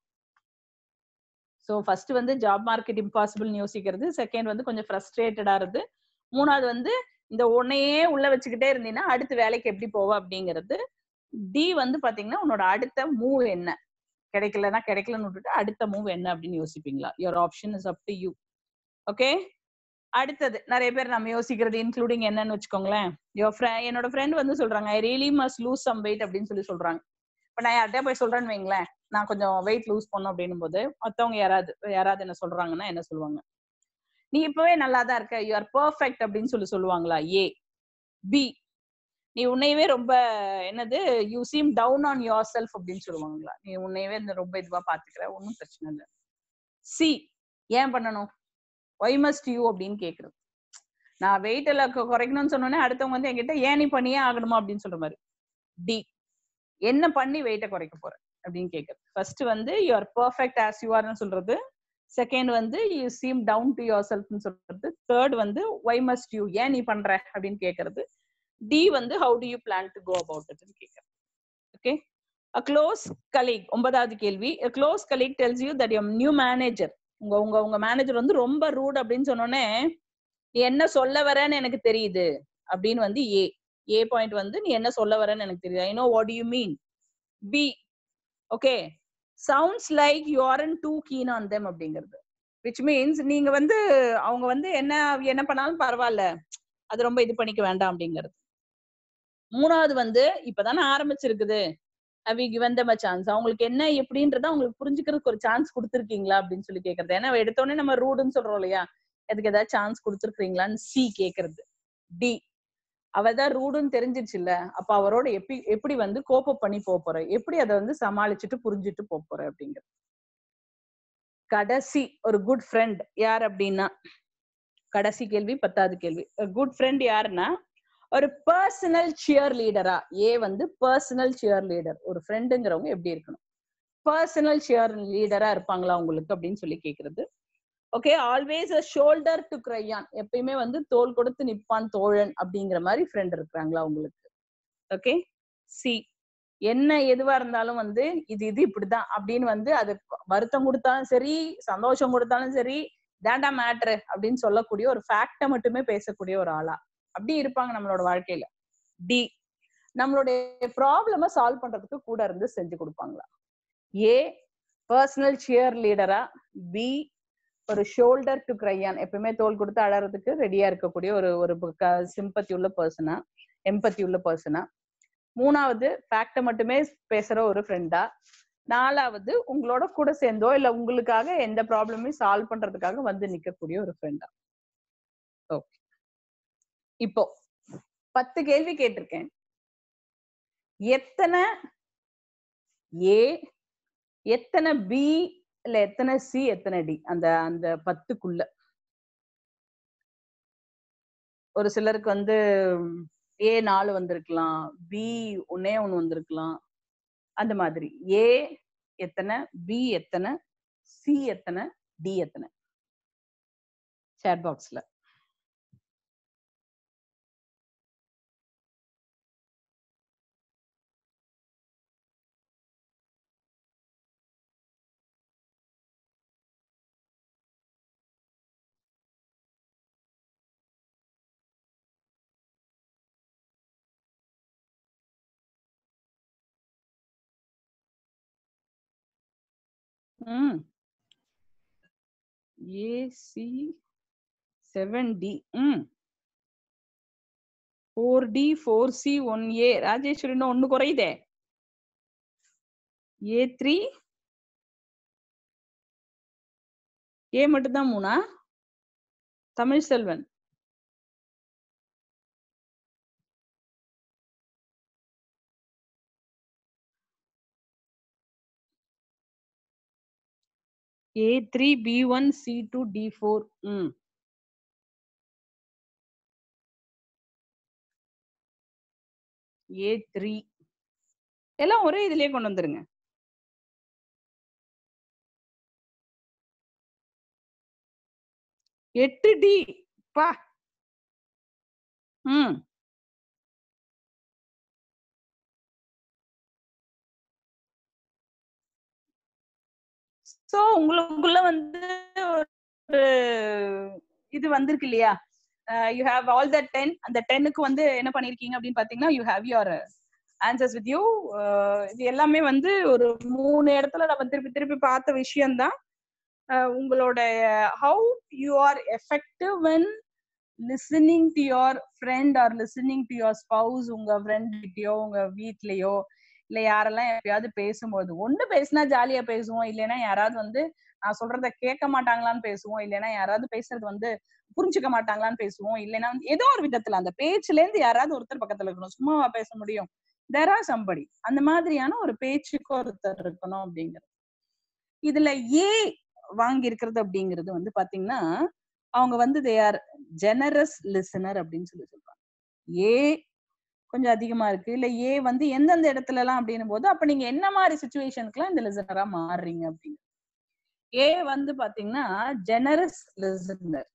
ஸோ ஃபர்ஸ்ட் வந்து ஜாப் மார்க்கெட் இம்பாசிபிள்னு யோசிக்கிறது செகண்ட் வந்து கொஞ்சம் ஃப்ரஸ்ட்ரேட்டடா இருந்து மூணாவது வந்து இந்த ஒன்னையே உள்ள வச்சுக்கிட்டே இருந்தீங்கன்னா அடுத்து வேலைக்கு எப்படி போவ அப்படிங்கிறது டி வந்து பாத்தீங்கன்னா உன்னோட அடுத்த மூவ் என்ன கிடைக்கலன்னா கிடைக்கலன்னு விட்டுட்டு அடுத்த மூவ் என்ன அப்படின்னு யோசிப்பீங்களா your option is up to you okay அடுத்தது நிறைய பேர் நம்ம யோசிக்கிறது இன்க்ளூடிங் என்னன்னு வச்சுக்கோங்களேன் யோர் ஃப்ரெண்ட் என்னோட ஃப்ரெண்ட் வந்து சொல்றாங்க I really must lose some weight அப்படின்னு சொல்லி சொல்றாங்க இப்ப நான் யார்கிட்டயா போய் சொல்றேன்னு வைங்களேன் நான் கொஞ்சம் வெயிட் லூஸ் பண்ணும் அப்படின்னும் போது மத்தவங்க யாராவது யாராவது என்ன சொல்றாங்கன்னா என்ன சொல்லுவாங்க நீ இப்பவே நல்லா தான் இருக்க யூ ஆர் பர்ஃபெக்ட் அப்படின்னு சொல்லி சொல்லுவாங்களா ஏ பி நீ உன்னையவே ரொம்ப என்னது you seem down on yourself அப்படின்னு சொல்லுவாங்களா நீ உன்னையவே இந்த ரொம்ப இதுவா பாத்துக்கிற ஒன்றும் பிரச்சனை இல்லை சி ஏன் பண்ணணும் ஒய் மஸ்ட் யூ அப்படின்னு கேக்குறது நான் வெயிட் எல்லாம் கு- குறைக்கணும்னு சொன்னோன்னே அடுத்தவங்க வந்து என்கிட்ட ஏன் நீ பண்ணியே ஆகணுமா அப்படின்னு சொல்ற மாதிரி டி என்ன பண்ணி வெயிட்டை குறைக்க போற அப்படின்னு கேக்குறது ஃபர்ஸ்ட் வந்து you are perfect as you ஆர்னு சொல்றது செகண்ட் வந்து you seem down to your செல்ஃப்னு சொல்றது தேர்ட் வந்து ஒய் மஸ்ட் யூ ஏன் நீ பண்ற அப்படின்னு கேக்குறது டி வந்து how do you plan to go about இட்னு கேக்குறது ஓகே அ க்ளோஸ் கலீக் ஒன்பதாவது கேள்வி a close colleague tells you that your new manager உங்க உங்க உங்க மேனேஜர் வந்து ரொம்ப ரூட் அப்படின்னு சொன்னோன்னே நீ என்ன சொல்ல வரேன்னு எனக்கு தெரியுது அப்படின்னு வந்து ஏ ஏ பாயிண்ட் வந்து நீ என்ன சொல்ல வரேன்னு எனக்கு தெரியுது I know what you mean B okay sounds like you aren't too keen on them அப்படிங்கிறது விச் மீன்ஸ் நீங்க வந்து அவங்க வந்து என்ன என்ன பண்ணாலும் பரவாயில்ல அது ரொம்ப இது பண்ணிக்க வேண்டாம் அப்படிங்கிறது மூணாவது வந்து இப்பதானே ஆரம்பிச்சிருக்குது have you given them a chance அவங்களுக்கு என்ன எப்படின்றத அவங்களுக்கு புரிஞ்சுக்கிறதுக்கு ஒரு சான்ஸ் கொடுத்துருக்கீங்களா அப்படின்னு சொல்லி கேக்குறது ஏன்னா எடுத்தோடனே நம்ம ரூடுன்னு சொல்றோம் இல்லையா அதுக்கு ஏதாவது சான்ஸ் கொடுத்துருக்கீங்களான்னு சி கேக்குறது டி அவதான் ரூடுன்னு தெரிஞ்சிருச்சு இல்ல அப்ப அவரோட எப்படி எப்படி வந்து கோப்பப் பண்ணி போக போற எப்படி அதை வந்து சமாளிச்சுட்டு புரிஞ்சுட்டு போக போற அப்படிங்கிறது கடைசி ஒரு குட் ஃப்ரெண்ட் யார் அப்படின்னா கடைசி கேள்வி பத்தாவது கேள்வி குட் ஃப்ரெண்ட் யாருன்னா ஒரு பர்சனல் சியர் லீடரா ஏ வந்து பர்சனல் சியர் லீடர் ஒரு ஃப்ரெண்டுங்கிறவங்க எப்படி இருக்கணும் பர்சனல் சியர் லீடரா இருப்பாங்களா உங்களுக்கு அப்படின்னு சொல்லி கேக்குறது okay always a shoulder to cry on எப்பயுமே வந்து தோல் கொடுத்து நிப்பான் தோழன் அப்படிங்கிற மாதிரி ஃப்ரெண்ட் இருக்கிறாங்களா உங்களுக்கு ஓகே சி என்ன எதுவா இருந்தாலும் வந்து இது இது இப்படிதான் அப்படின்னு வந்து அது வருத்தம் கொடுத்தாலும் சரி சந்தோஷம் கொடுத்தாலும் சரி தாண்டா மேட்ரு அப்படின்னு சொல்லக்கூடிய ஒரு ஃபேக்டை மட்டுமே பேசக்கூடிய ஒரு ஆளா அப்படி இருப்பாங்க நம்மளோட வாழ்க்கையில டி நம்மளுடைய ப்ராப்ளம சால்வ் பண்றதுக்கு கூட இருந்து செஞ்சு கொடுப்பாங்களா ஏ பர்சனல் சியர் லீடரா பி ஒரு ஷோல்டர் டு கிரையான் எப்பவுமே தோல் கொடுத்து அழறதுக்கு ரெடியா இருக்கக்கூடிய ஒரு ஒரு சிம்பத்தி உள்ள பர்சனா எம்பத்தி உள்ள பர்சனா மூணாவது ஃபேக்டை மட்டுமே பேசுற ஒரு ஃப்ரெண்டா நாலாவது உங்களோட கூட சேர்ந்தோ இல்ல உங்களுக்காக எந்த ப்ராப்ளமையும் சால்வ் பண்றதுக்காக வந்து நிக்கக்கூடிய ஒரு ஃப்ரெண்டா ஓகே இப்போ பத்து கேள்வி கேட்டிருக்கேன் எத்தனை ஏ எத்தனை பி இல்ல எத்தனை சி எத்தனை டி அந்த அந்த பத்துக்குள்ள ஒரு சிலருக்கு வந்து ஏ நாலு வந்திருக்கலாம் பி ஒன்னே ஒண்ணு வந்திருக்கலாம் அந்த மாதிரி ஏ எத்தனை பி எத்தனை சி எத்தனை டி எத்தனை சேட் பாக்ஸ்ல ம் ஏசி செவன் டி ம் four D four C one A Rajeswari இன்னும் ஒண்ணு குறையுதே ஏ த்ரீ ஏ மட்டும்தான் மூணா Tamil Selvan A three B one C two D four ம் ஏ த்ரீ எல்லாம் ஒரே இதுலயே கொண்டு வந்துருங்க எட்டு டி பா ம் சோ உங்களுக்குள்ள வந்து ஒரு இது வந்திருக்கு இல்லையா you have all the ten அந்த டென்னுக்கு வந்து என்ன பண்ணிருக்கீங்க அப்படின்னு பாத்தீங்கன்னா you have your answers with you இது எல்லாமே வந்து ஒரு மூணு இடத்துல நம்ம திருப்பி திருப்பி பார்த்த விஷயம்தான் அஹ் உங்களோட how you are effective when listening to your friend or listening to your spouse உங்க ஃப்ரெண்ட் கிட்டயோ உங்க வீட்லயோ இல்ல யாரெல்லாம் எப்பயாவது பேசும்போது ஒண்ணு பேசினா ஜாலியா பேசுவோம் இல்லைன்னா யாராவது வந்து நான் சொல்றத கேட்க மாட்டாங்களான்னு பேசுவோம் இல்லைன்னா யாராவது பேசுறது வந்து புரிஞ்சுக்க மாட்டாங்களான்னு பேசுவோம் இல்லைன்னா வந்து ஏதோ ஒரு விதத்துல அந்த பேச்சுல இருந்து யாராவது ஒருத்தர் பக்கத்துல இருக்கணும் சும்மாவா பேச முடியும் தெர் ஆர் சம்படி அந்த மாதிரியான ஒரு பேச்சுக்கு ஒருத்தர் இருக்கணும் அப்படிங்கிறது இதுல ஏ வாங்கி இருக்கிறது அப்படிங்கிறது வந்து பாத்தீங்கன்னா அவங்க வந்து தே ஆர் ஜெனரஸ் லிசனர் அப்படின்னு சொல்லி சொல்றாங்க ஏ கொஞ்சம் அதிகமா இருக்கு இல்ல ஏ வந்து எந்தெந்த இடத்துல எல்லாம் அப்படின்னும் போது அப்ப நீங்க என்ன மாதிரி சுச்சுவேஷனுக்குலாம் இந்த லிசனரா மாறுறீங்க அப்படின்னு ஏ வந்து பாத்தீங்கன்னா ஜெனரஸ் லிசனர்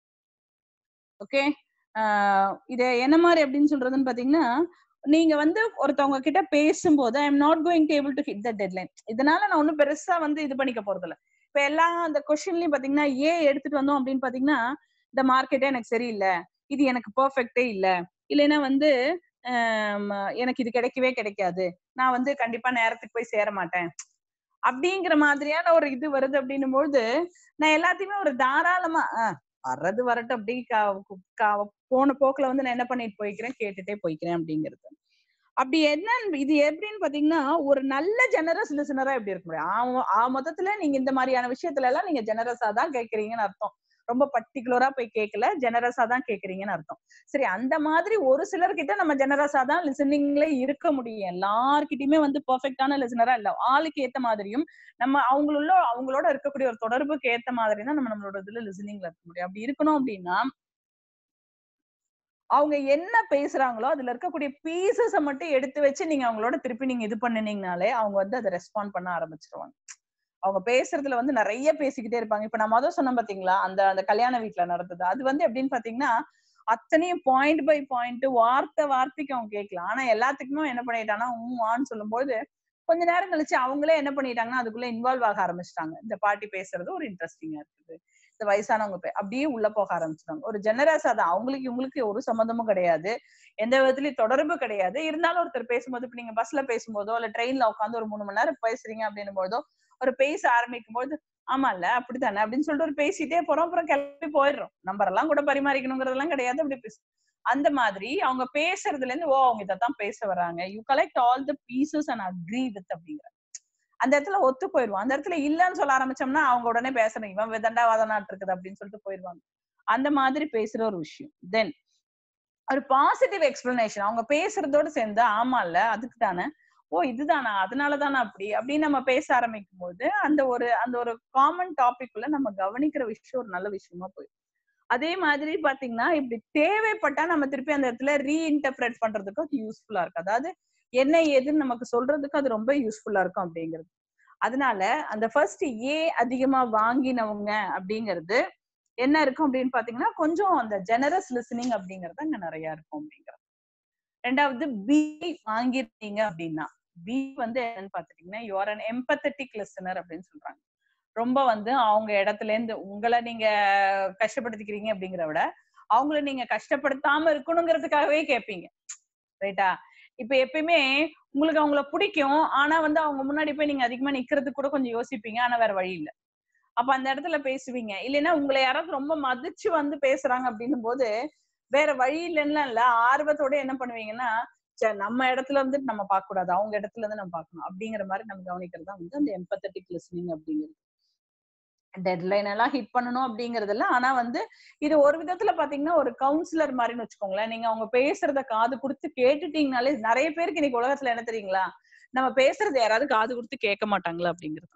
ஓகே இது என்ன மாதிரி அப்படின்னு சொல்றதுன்னு பாத்தீங்கன்னா நீங்க வந்து ஒருத்தவங்க கிட்ட பேசும்போது I am not going table to hit the deadline இதனால நான் ஒன்னும் பெருசா வந்து இது பண்ணிக்க போறது இல்ல இப்ப எல்லா அந்த கொஸ்டின்லயும் பாத்தீங்கன்னா ஏ எடுத்துட்டு வந்தோம் அப்படின்னு பாத்தீங்கன்னா இந்த மார்க்கெட்டே எனக்கு சரியில்லை இது எனக்கு பெர்ஃபெக்டே இல்ல இல்லைன்னா வந்து எனக்கு இது கிடைக்கவே கிடைக்காது நான் வந்து கண்டிப்பா நேரத்துக்கு போய் சேர மாட்டேன் அப்படிங்கிற மாதிரியான ஒரு இது வருது அப்படின்னும் பொழுது நான் எல்லாத்தையுமே ஒரு தாராளமா வர்றது வரட்டும் அப்படி போன போக்குல வந்து நான் என்ன பண்ணிட்டு போய்க்கிறேன் கேட்டுட்டே போய்க்கிறேன் அப்படிங்கிறது அப்படி என்ன இது எப்படின்னு பாத்தீங்கன்னா ஒரு நல்ல ஜெனரஸ் லிசனரா எப்படி இருக்க முடியும் ஆ மொத்தத்துல நீங்க இந்த மாதிரியான விஷயத்துல எல்லாம் நீங்க ஜெனரஸா தான் கேக்குறீங்கன்னு அர்த்தம் ரொம்ப பர்டிகுலரா போய் கேட்கல ஜெனரஸா தான் கேக்குறீங்கன்னு அர்த்தம் சரி அந்த மாதிரி ஒரு சிலர்கிட்ட நம்ம ஜெனரஸா தான் லிசனிங்ல இருக்க முடியும் எல்லார்கிட்டயுமே வந்து பெர்ஃபெக்டான லிசனரா இல்ல ஆளுக்கு ஏத்த மாதிரியும் நம்ம அவங்களுள்ள அவங்களோட இருக்கக்கூடிய ஒரு தொடர்புக்கு ஏத்த மாதிரி தான் நம்ம நம்மளோட இதுல லிசனிங்ல இருக்க முடியும் அப்படி இருக்கணும் அப்படின்னா அவங்க என்ன பேசுறாங்களோ அதுல இருக்கக்கூடிய பீசஸ மட்டும் எடுத்து வச்சு நீங்க அவங்களோட திருப்பி நீங்க இது பண்ணினீங்கனாலே அவங்க வந்து அதை ரெஸ்பாண்ட் பண்ண ஆரம்பிச்சிருவாங்க அவங்க பேசுறதுல வந்து நிறைய பேசிக்கிட்டே இருப்பாங்க இப்ப நான் மொதல் சொன்னேன் பாத்தீங்களா அந்த அந்த கல்யாண வீட்டுல நடந்தது அது வந்து எப்படின்னு பாத்தீங்கன்னா அத்தனையும் பாயிண்ட் பை பாயிண்ட் வார்த்தை வார்த்தைக்கு அவங்க கேட்கலாம் ஆனா எல்லாத்துக்குமே என்ன பண்ணிட்டாங்கன்னா ஊ ஆன்னு சொல்லும்போது கொஞ்ச நேரம் கழிச்சு அவங்களே என்ன பண்ணிட்டாங்கன்னா அதுக்குள்ள இன்வால்வ் ஆக ஆரம்பிச்சிட்டாங்க இந்த பாட்டி பேசுறது ஒரு இன்ட்ரெஸ்டிங்கா இருக்குது இந்த வயசானவங்க அப்படியே உள்ள போக ஆரம்பிச்சிட்டாங்க ஒரு ஜெனரஸா தான் அவங்களுக்கு இவங்களுக்கு ஒரு சம்மந்தமும் கிடையாது எந்த விதத்துலயும் தொடர்பு கிடையாது இருந்தாலும் ஒருத்தர் பேசும்போது இப்ப நீங்க பஸ்ல பேசும்போதோ இல்ல ட்ரெயின்ல உட்காந்து ஒரு மூணு மணி நேரம் பேசுறீங்க அப்படின்னும் போதோ ஒரு பேச ஆரம்பிக்கும் போது ஆமா இல்ல அப்படித்தானே அப்படின்னு சொல்லிட்டு ஒரு பேசிட்டே போறோம் அப்புறம் கிளம்பி போயிடுறோம் நம்பர் எல்லாம் கூட பரிமாறிக்கணுங்கிறதெல்லாம் கிடையாது அப்படி பேசு அந்த மாதிரி அவங்க பேசுறதுல இருந்து ஓ அவங்க இதான் பேச வராங்க you collect all the pieces and agree with அப்படிங்கிற அந்த இடத்துல ஒத்து போயிருவோம் அந்த இடத்துல இல்லன்னு சொல்ல ஆரம்பிச்சோம்னா அவங்க உடனே பேசணும் இவன் விதண்டா வாதனாட்டு இருக்குது அப்படின்னு சொல்லிட்டு போயிருவாங்க அந்த மாதிரி பேசுற ஒரு விஷயம் தென் ஒரு பாசிட்டிவ் எக்ஸ்பிளனேஷன் அவங்க பேசுறதோட சேர்ந்து ஆமா இல்ல அதுக்கு தானே ஓ இதுதானா அதனாலதானா அப்படி அப்படின்னு நம்ம பேச ஆரம்பிக்கும் போது அந்த ஒரு அந்த ஒரு காமன் டாபிக் உள்ள நம்ம கவனிக்கிற விஷயம் ஒரு நல்ல விஷயமா போயிடும் அதே மாதிரி பாத்தீங்கன்னா இப்படி தேவைப்பட்டா நம்ம திருப்பி அந்த இடத்துல ரீஇன்டர்பிரேட் பண்றதுக்கு அது யூஸ்ஃபுல்லா இருக்கு அதாவது என்ன ஏதுன்னு நமக்கு சொல்றதுக்கு அது ரொம்ப யூஸ்ஃபுல்லா இருக்கும் அப்படிங்கிறது அதனால அந்த ஃபர்ஸ்ட் ஏ அதிகமா வாங்கினவங்க அப்படிங்கிறது என்ன இருக்கும் அப்படின்னு பாத்தீங்கன்னா கொஞ்சம் அந்த ஜெனரஸ் லிசனிங் அப்படிங்கறது அங்க நிறைய இருக்கும் அப்படிங்கிறது ரெண்டாவது பி வாங்கிருந்தீங்க அப்படின்னா பி வந்து என்னன்னு பாத்துட்டீங்கன்னா யூஆர் அன் எம்பத்தட்டிக் லிசனர் அப்படின்னு சொல்றாங்க ரொம்ப வந்து அவங்க இடத்துல இருந்து உங்களை நீங்க கஷ்டப்படுத்திக்கிறீங்க அப்படிங்கிற விட அவங்கள நீங்க கஷ்டப்படுத்தாம இருக்கணுங்கிறதுக்காகவே கேட்பீங்க ரைட்டா இப்ப எப்பயுமே உங்களுக்கு அவங்கள பிடிக்கும் ஆனா வந்து அவங்க முன்னாடி போய் நீங்க அதிகமா நிக்கிறதுக்கு கூட கொஞ்சம் யோசிப்பீங்க ஆனா வேற வழி இல்ல அப்ப அந்த இடத்துல பேசுவீங்க இல்லைன்னா உங்களை யாராவது ரொம்ப மதிச்சு வந்து பேசுறாங்க அப்படின்னும் போது வேற வழி இல்லைன்னா இல்ல ஆர்வத்தோட என்ன பண்ணுவீங்கன்னா ச்சே, நம்ம இடத்துல இருந்து நம்ம பார்க்க கூடாது அவங்க இடத்துல இருந்து நம்ம பார்க்கணும் அப்படிங்கிற மாதிரி நம்ம கவனிக்கிறது தான் வந்து அந்த எம்பத்தட்டிக் லிஸ்னிங் அப்படிங்கிறது டெட்லைன் எல்லாம் ஹிட் பண்ணணும் அப்படிங்கறது இல்ல ஆனா வந்து இது ஒரு விதத்துல பாத்தீங்கன்னா ஒரு கவுன்சிலர் மாதிரின்னு வச்சுக்கோங்களேன் நீங்க அவங்க பேசுறத காது கொடுத்து கேட்டுட்டீங்கனாலே நிறைய பேருக்கு இன்னைக்கு உலகத்துல என்ன தெரியுங்களா நம்ம பேசுறது யாராவது காது கொடுத்து கேட்க மாட்டாங்களா அப்படிங்கிறது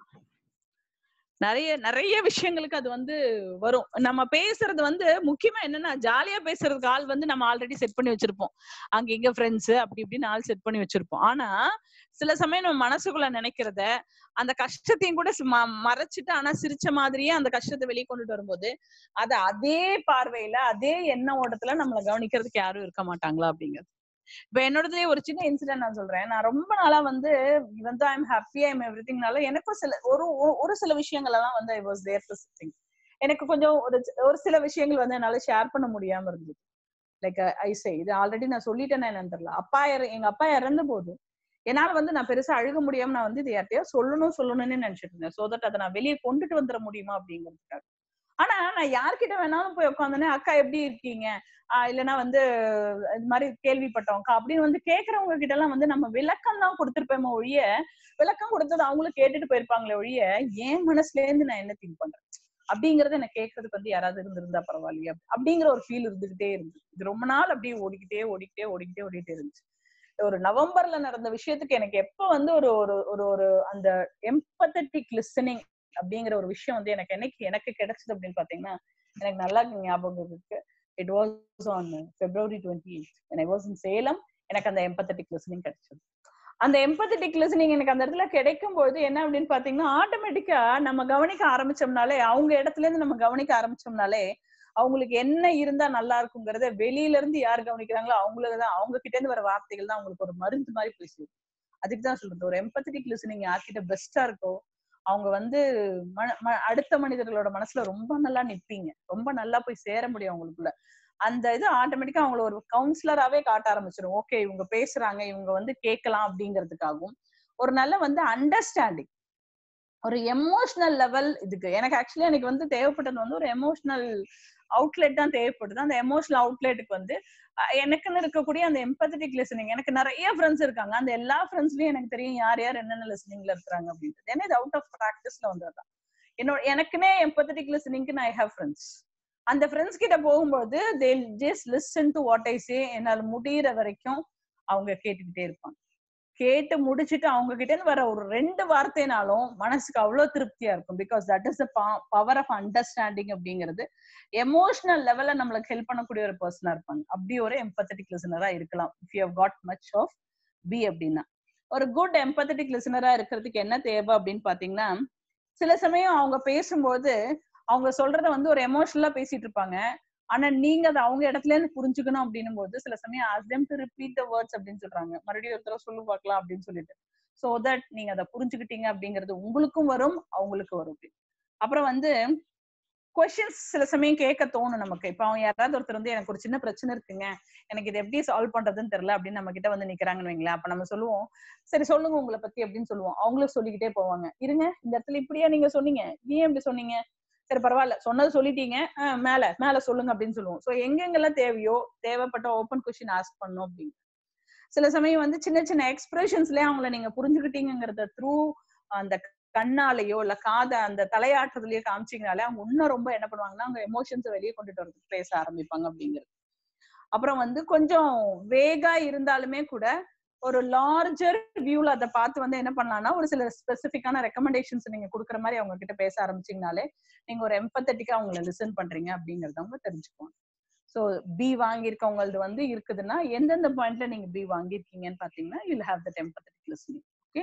நிறைய நிறைய விஷயங்களுக்கு அது வந்து வரும் நம்ம பேசுறது வந்து முக்கியமா என்னன்னா ஜாலியா பேசுறதுக்கு ஆள் வந்து நம்ம ஆல்ரெடி செட் பண்ணி வச்சிருப்போம் அங்க இங்க ஃப்ரெண்ட்ஸ் அப்படி இப்படின்னு ஆள் செட் பண்ணி வச்சிருப்போம் ஆனா சில சமயம் நம்ம மனசுக்குள்ள நினைக்கிறத அந்த கஷ்டத்தையும் கூட சு- ம- மறைச்சிட்டு ஆனா சிரிச்ச மாதிரியே அந்த கஷ்டத்தை வெளியே கொண்டுட்டு வரும்போது அத அதே பார்வையில அதே எண்ண ஓட்டத்துல நம்மள கவனிக்கிறதுக்கு யாரும் இருக்க மாட்டாங்களா அப்படிங்கிறது இப்ப என்னோடதுலயே ஒரு சின்ன இன்சிடென்ட் நான் சொல்றேன் நான் ரொம்ப நாளா வந்து வந்து I am happy I am every திங்னால எனக்கும் சில ஒரு ஒரு- ஒரு சில விஷயங்கள் எல்லாம் வந்து I was there to think எனக்கு கொஞ்சம் ஒரு ஒரு சில விஷயங்கள் வந்து என்னால ஷேர் பண்ண முடியாம இருந்தது லைக் ஐ சே இது ஆல்ரெடி நான் சொல்லிட்டேன்னு என்னன்னு தெரியல அப்பா இற- எங்க அப்பா இறந்த போது என்னால வந்து நான் பெருசா அழுக முடியாம நான் வந்து இது யார்ட்டையோ சொல்லணும் சொல்லணும்னு நினைச்சிட்டு இருந்தேன் சோ தட் அதை நான் வெளியே கொண்டுட்டு வந்துட முடியுமா அப்படிங்கிறதுக்காக ஆனா நான் யார்கிட்ட வேணாலும் போய் உட்காந்தோன்னே அக்கா எப்படி இருக்கீங்க ஆஹ் இல்லைன்னா வந்து இது மாதிரி கேள்விப்பட்டோம்க்கா அப்படின்னு வந்து கேக்குறவங்க கிட்ட எல்லாம் வந்து நம்ம விளக்கம் தான் கொடுத்திருப்போமோ ஒழிய விளக்கம் கொடுத்தது அவங்களும் கேட்டுட்டு போயிருப்பாங்களே ஒழிய என் மனசுல இருந்து நான் என்ன திங்க் பண்றேன் அப்படிங்கறத எனக்கு கேட்கறதுக்கு வந்து யாராவது இருந்திருந்தா பரவாயில்லையா அப்படிங்கிற ஒரு ஃபீல் இருந்துகிட்டே இருந்துச்சு இது ரொம்ப நாள் அப்படியே ஓடிக்கிட்டே ஓடிக்கிட்டே ஓடிக்கிட்டே ஓடிட்டே இருந்துச்சு ஒரு நவம்பர்ல நடந்த விஷயத்துக்கு எனக்கு எப்ப வந்து ஒரு ஒரு ஒரு ஒரு அந்த எம்பத்தட்டிக் லிசனிங் அப்படிங்கிற ஒரு விஷயம் வந்து எனக்கு என்னைக்கு எனக்கு கிடைச்சது அப்படின்னு பாத்தீங்கன்னா எனக்கு நல்லா ஞாபகம் இருக்கு it was on February twenty eight I was in Salem எனக்கு அந்த எம்பத்தட்டிக் லிசனிங் கிடைச்சது அந்த எம்பத்தட்டிக் லிசனிங் எனக்கு அந்த இடத்துல கிடைக்கும் பொழுது என்ன அப்படின்னு பாத்தீங்கன்னா ஆட்டோமேட்டிக்கா நம்ம கவனிக்க ஆரம்பிச்சோம்னாலே அவங்க இடத்துல இருந்து நம்ம கவனிக்க ஆரம்பிச்சோம்னாலே அவங்களுக்கு என்ன இருந்தா நல்லா இருக்குங்கிறத வெளியில இருந்து யார் கவனிக்கிறாங்களோ அவங்களுக்கு தான் அவங்க கிட்ட இருந்து வர வார்த்தைகள் தான் அவங்களுக்கு ஒரு மருந்து மாதிரி போய் சேரும் அதுக்கு தான் சொல்றது ஒரு எம்பத்தட்டிக் லிசனிங் யார்கிட்ட பெஸ்டா இருக்கோ அவங்க வந்து ம- ம- அடுத்த மனிதர்களோட மனசுல ரொம்ப நல்லா நிப்பீங்க ரொம்ப நல்லா போய் சேர முடியும் அவங்களுக்குள்ள அந்த இது ஆட்டோமேட்டிக்கா அவங்கள ஒரு கவுன்சிலராவே காட்ட ஆரம்பிச்சிடும் ஓகே இவங்க பேசுறாங்க இவங்க வந்து கேட்கலாம் அப்படிங்கிறதுக்காகவும் ஒரு நல்ல வந்து அண்டர்ஸ்டாண்டிங் ஒரு எமோஷனல் லெவல் இதுக்கு எனக்கு ஆக்சுவலி எனக்கு வந்து தேவைப்பட்டது வந்து ஒரு எமோஷனல் அவுட்லெட் தான் தேவைப்படுது அந்த எமோஷனல் அவுட்லெட்டுக்கு வந்து அஹ், எனக்குன்னு இருக்கக்கூடிய அந்த எம்பத்தட்டிக் லிசனிங் எனக்கு நிறைய ஃப்ரெண்ட்ஸ் இருக்காங்க அந்த எல்லா ஃப்ரெண்ட்ஸ்லயும் எனக்கு தெரியும் யார் யார் என்னென்ன லிசனிங்ல இருக்கிறாங்க அப்படின்றது ஏன்னா இது அவுட் ஆஃப் ப்ராக்டிஸ்ல வந்ததுதான் என்னோட எனக்குனே எம்பத்தட்டிக் லிசனிங்க்கு நான் ஹேவ் ஃப்ரெண்ட்ஸ் அந்த ஃப்ரெண்ட்ஸ் கிட்ட போகும்போது they just listen to what I say என்னால் முடியிற வரைக்கும் அவங்க கேட்டுக்கிட்டே இருப்பாங்க கேட்டு முடிச்சிட்டு அவங்க கிட்ட இருந்து வர ஒரு ரெண்டு வார்த்தைனாலும் மனசுக்கு அவ்வளவு திருப்தியா இருக்கும் because that is the power of understanding அப்படிங்கிறது எமோஷனல் லெவல்ல நம்மளுக்கு ஹெல்ப் பண்ணக்கூடிய ஒரு பர்சனா இருப்பாங்க அப்படி ஒரு எம்பத்தட்டிக் லிசனரா இருக்கலாம் if you got much of B அப்படின்னா ஒரு குட் எம்பத்தட்டிக் லிசனரா இருக்கிறதுக்கு என்ன தேவை அப்படின்னு பாத்தீங்கன்னா சில சமயம் அவங்க பேசும்போது அவங்க சொல்றத வந்து ஒரு எமோஷனலா பேசிட்டு இருப்பாங்க ஆனா நீங்க அதை அவங்க இடத்துல இருந்து புரிஞ்சுக்கணும் அப்படின்னும் போது சில சமயம் ask them to repeat the words அப்படின்னு சொல்றாங்க மறுபடியும் ஒரு தடவை சொல்லு பார்க்கலாம் அப்படின்னு சொல்லிட்டு சோ தட் நீங்க அதை புரிஞ்சுக்கிட்டீங்க அப்படிங்கிறது உங்களுக்கும் வரும் அவங்களுக்கும் வரும் அப்படி. அப்புறம் வந்து கொஸ்டின்ஸ் சில சமயம் கேட்க தோணும் நமக்கு இப்ப அவங்க யாராவது ஒருத்தர் வந்து எனக்கு ஒரு சின்ன பிரச்சனை இருக்குங்க எனக்கு இது எப்படி சால்வ் பண்றதுன்னு தெரியல அப்படின்னு நம்ம கிட்ட வந்து நிக்கிறாங்கன்னு வைங்களேன் அப்ப நம்ம சொல்லுவோம் சரி சொல்லுங்க உங்களை பத்தி அப்படின்னு சொல்லுவோம் அவங்களும் சொல்லிக்கிட்டே போவாங்க இருங்க இந்த இடத்துல இப்படியா நீங்க சொன்னீங்க நீ ஏன் இப்படி சொன்னீங்க சரி பரவாயில்ல சொன்னது சொல்லிட்டீங்க ஆஹ் மேல மேல சொல்லுங்க அப்படின்னு சொல்லுவோம் சோ எங்கெங்கெல்லாம் தேவையோ தேவைப்பட்ட ஓப்பன் கொஸ்டின் ஆஸ்க் பண்ணும் அப்படின்னு சில சமயம் வந்து சின்ன சின்ன எக்ஸ்பிரஷன்ஸ்லயே அவங்கள நீங்க புரிஞ்சுக்கிட்டீங்கிறத த்ரூ அந்த கண்ணாலேயோ இல்ல காத அந்த தலையாட்டுறதுலயோ காமிச்சீங்கனாலே அவங்க இன்னும் ரொம்ப என்ன பண்ணுவாங்கன்னா அவங்க எமோஷன்ஸை வெளியே கொண்டுட்டு வரதுக்கு பேச ஆரம்பிப்பாங்க அப்படிங்கிறது அப்புறம் வந்து கொஞ்சம் வேகா இருந்தாலுமே கூட ஒரு லார்ஜர் வியூல அதை பார்த்து வந்து என்ன பண்ணலாம்னா ஒரு சில ஸ்பெசிஃபிக்கான ரெக்கமெண்டேஷன்ஸ் நீங்க கொடுக்குற மாதிரி அவங்க கிட்ட பேச ஆரம்பிச்சீங்கனாலே நீங்க ஒரு எம்பத்தட்டிக்கா அவங்கள லிசன் பண்றீங்க அப்படிங்கறத அவங்க தெரிஞ்சுக்குவாங்க ஸோ பி வாங்கியிருக்கவங்களது வந்து இருக்குதுன்னா எந்தெந்த பாயிண்ட்ல நீங்க பி வாங்கியிருக்கீங்கன்னு பாத்தீங்கன்னா you'll have that empathetic listening okay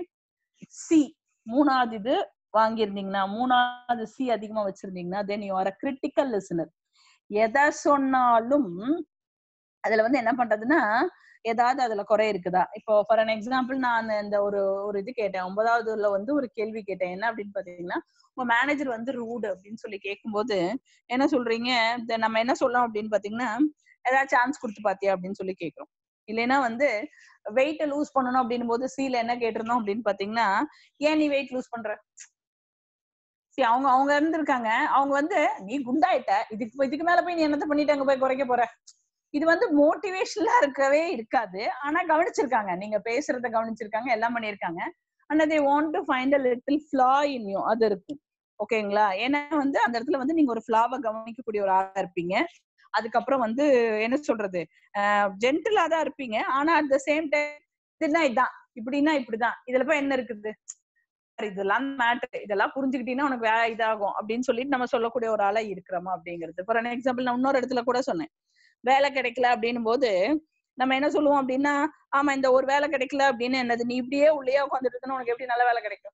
C மூணாவது இது வாங்கியிருந்தீங்கன்னா மூணாவது சி அதிகமா வச்சிருந்தீங்கன்னா then you are a critical listener எதை சொன்னாலும் அதுல வந்து என்ன பண்றதுன்னா ஏதாவது அதுல குறை இருக்குதா இப்போ ஃபார் அன் எக்ஸாம்பிள் நான் இந்த ஒரு ஒரு இது கேட்டேன் ஒன்பதாவதுல வந்து ஒரு கேள்வி கேட்டேன் என்ன அப்படின்னு பாத்தீங்கன்னா உங்க மேனேஜர் வந்து ரூடு அப்படின்னு சொல்லி கேட்கும்போது என்ன சொல்றீங்க இந்த நம்ம என்ன சொல்லலாம் அப்படின்னு பாத்தீங்கன்னா ஏதாவது சான்ஸ் கொடுத்து பாத்தியா அப்படின்னு சொல்லி கேக்குறோம் இல்லைன்னா வந்து வெயிட்ட லூஸ் பண்ணணும் அப்படின் போது சீல என்ன கேட்டிருந்தோம் அப்படின்னு பாத்தீங்கன்னா ஏன் நீ வெயிட் லூஸ் பண்ற சரி அவங்க அவங்க இருந்திருக்காங்க அவங்க வந்து நீ குண்டாயிட்ட இதுக்கு இதுக்கு மேல போய் நீ என்னத்த பண்ணிட்டு அங்க போய் குறைக்க போற இது வந்து மோட்டிவேஷனலா இருக்கவே இருக்காது ஆனா கவனிச்சிருக்காங்க நீங்க பேசுறத கவனிச்சிருக்காங்க எல்லாம் பண்ணிருக்காங்க ஆனா they want to find a little flaw in you அது இருக்கும் ஓகேங்களா ஏன்னா வந்து அந்த இடத்துல வந்து நீங்க ஒரு ஃபிளாவை கவனிக்கக்கூடிய ஒரு ஆளா இருப்பீங்க அதுக்கப்புறம் வந்து என்ன சொல்றது ஜென்டிலா தான் இருப்பீங்க ஆனா அட் த சேம் டைம் இதுனா இதான் இப்படின்னா இப்படிதான் இதுல போய் என்ன இருக்குது இதெல்லாம் மேட்டர் இதெல்லாம் புரிஞ்சுக்கிட்டீங்கன்னா உனக்கு வேலை இதாகும் அப்படின்னு சொல்லிட்டு நம்ம சொல்லக்கூடிய ஒரு ஆளா இருக்கிறோமா அப்படிங்கிறது ஃபார் an எக்ஸாம்பிள் நான் இன்னொரு இடத்துல கூட சொன்னேன் வேலை கிடைக்கல அப்படின்னும் போது நம்ம என்ன சொல்லுவோம் அப்படின்னா ஆமா இந்த ஒரு வேலை கிடைக்கல அப்படின்னு என்னது நீ இப்படியே உள்ளே உட்காந்துட்டு இருக்கணும் உனக்கு எப்படி நல்ல வேலை கிடைக்கும்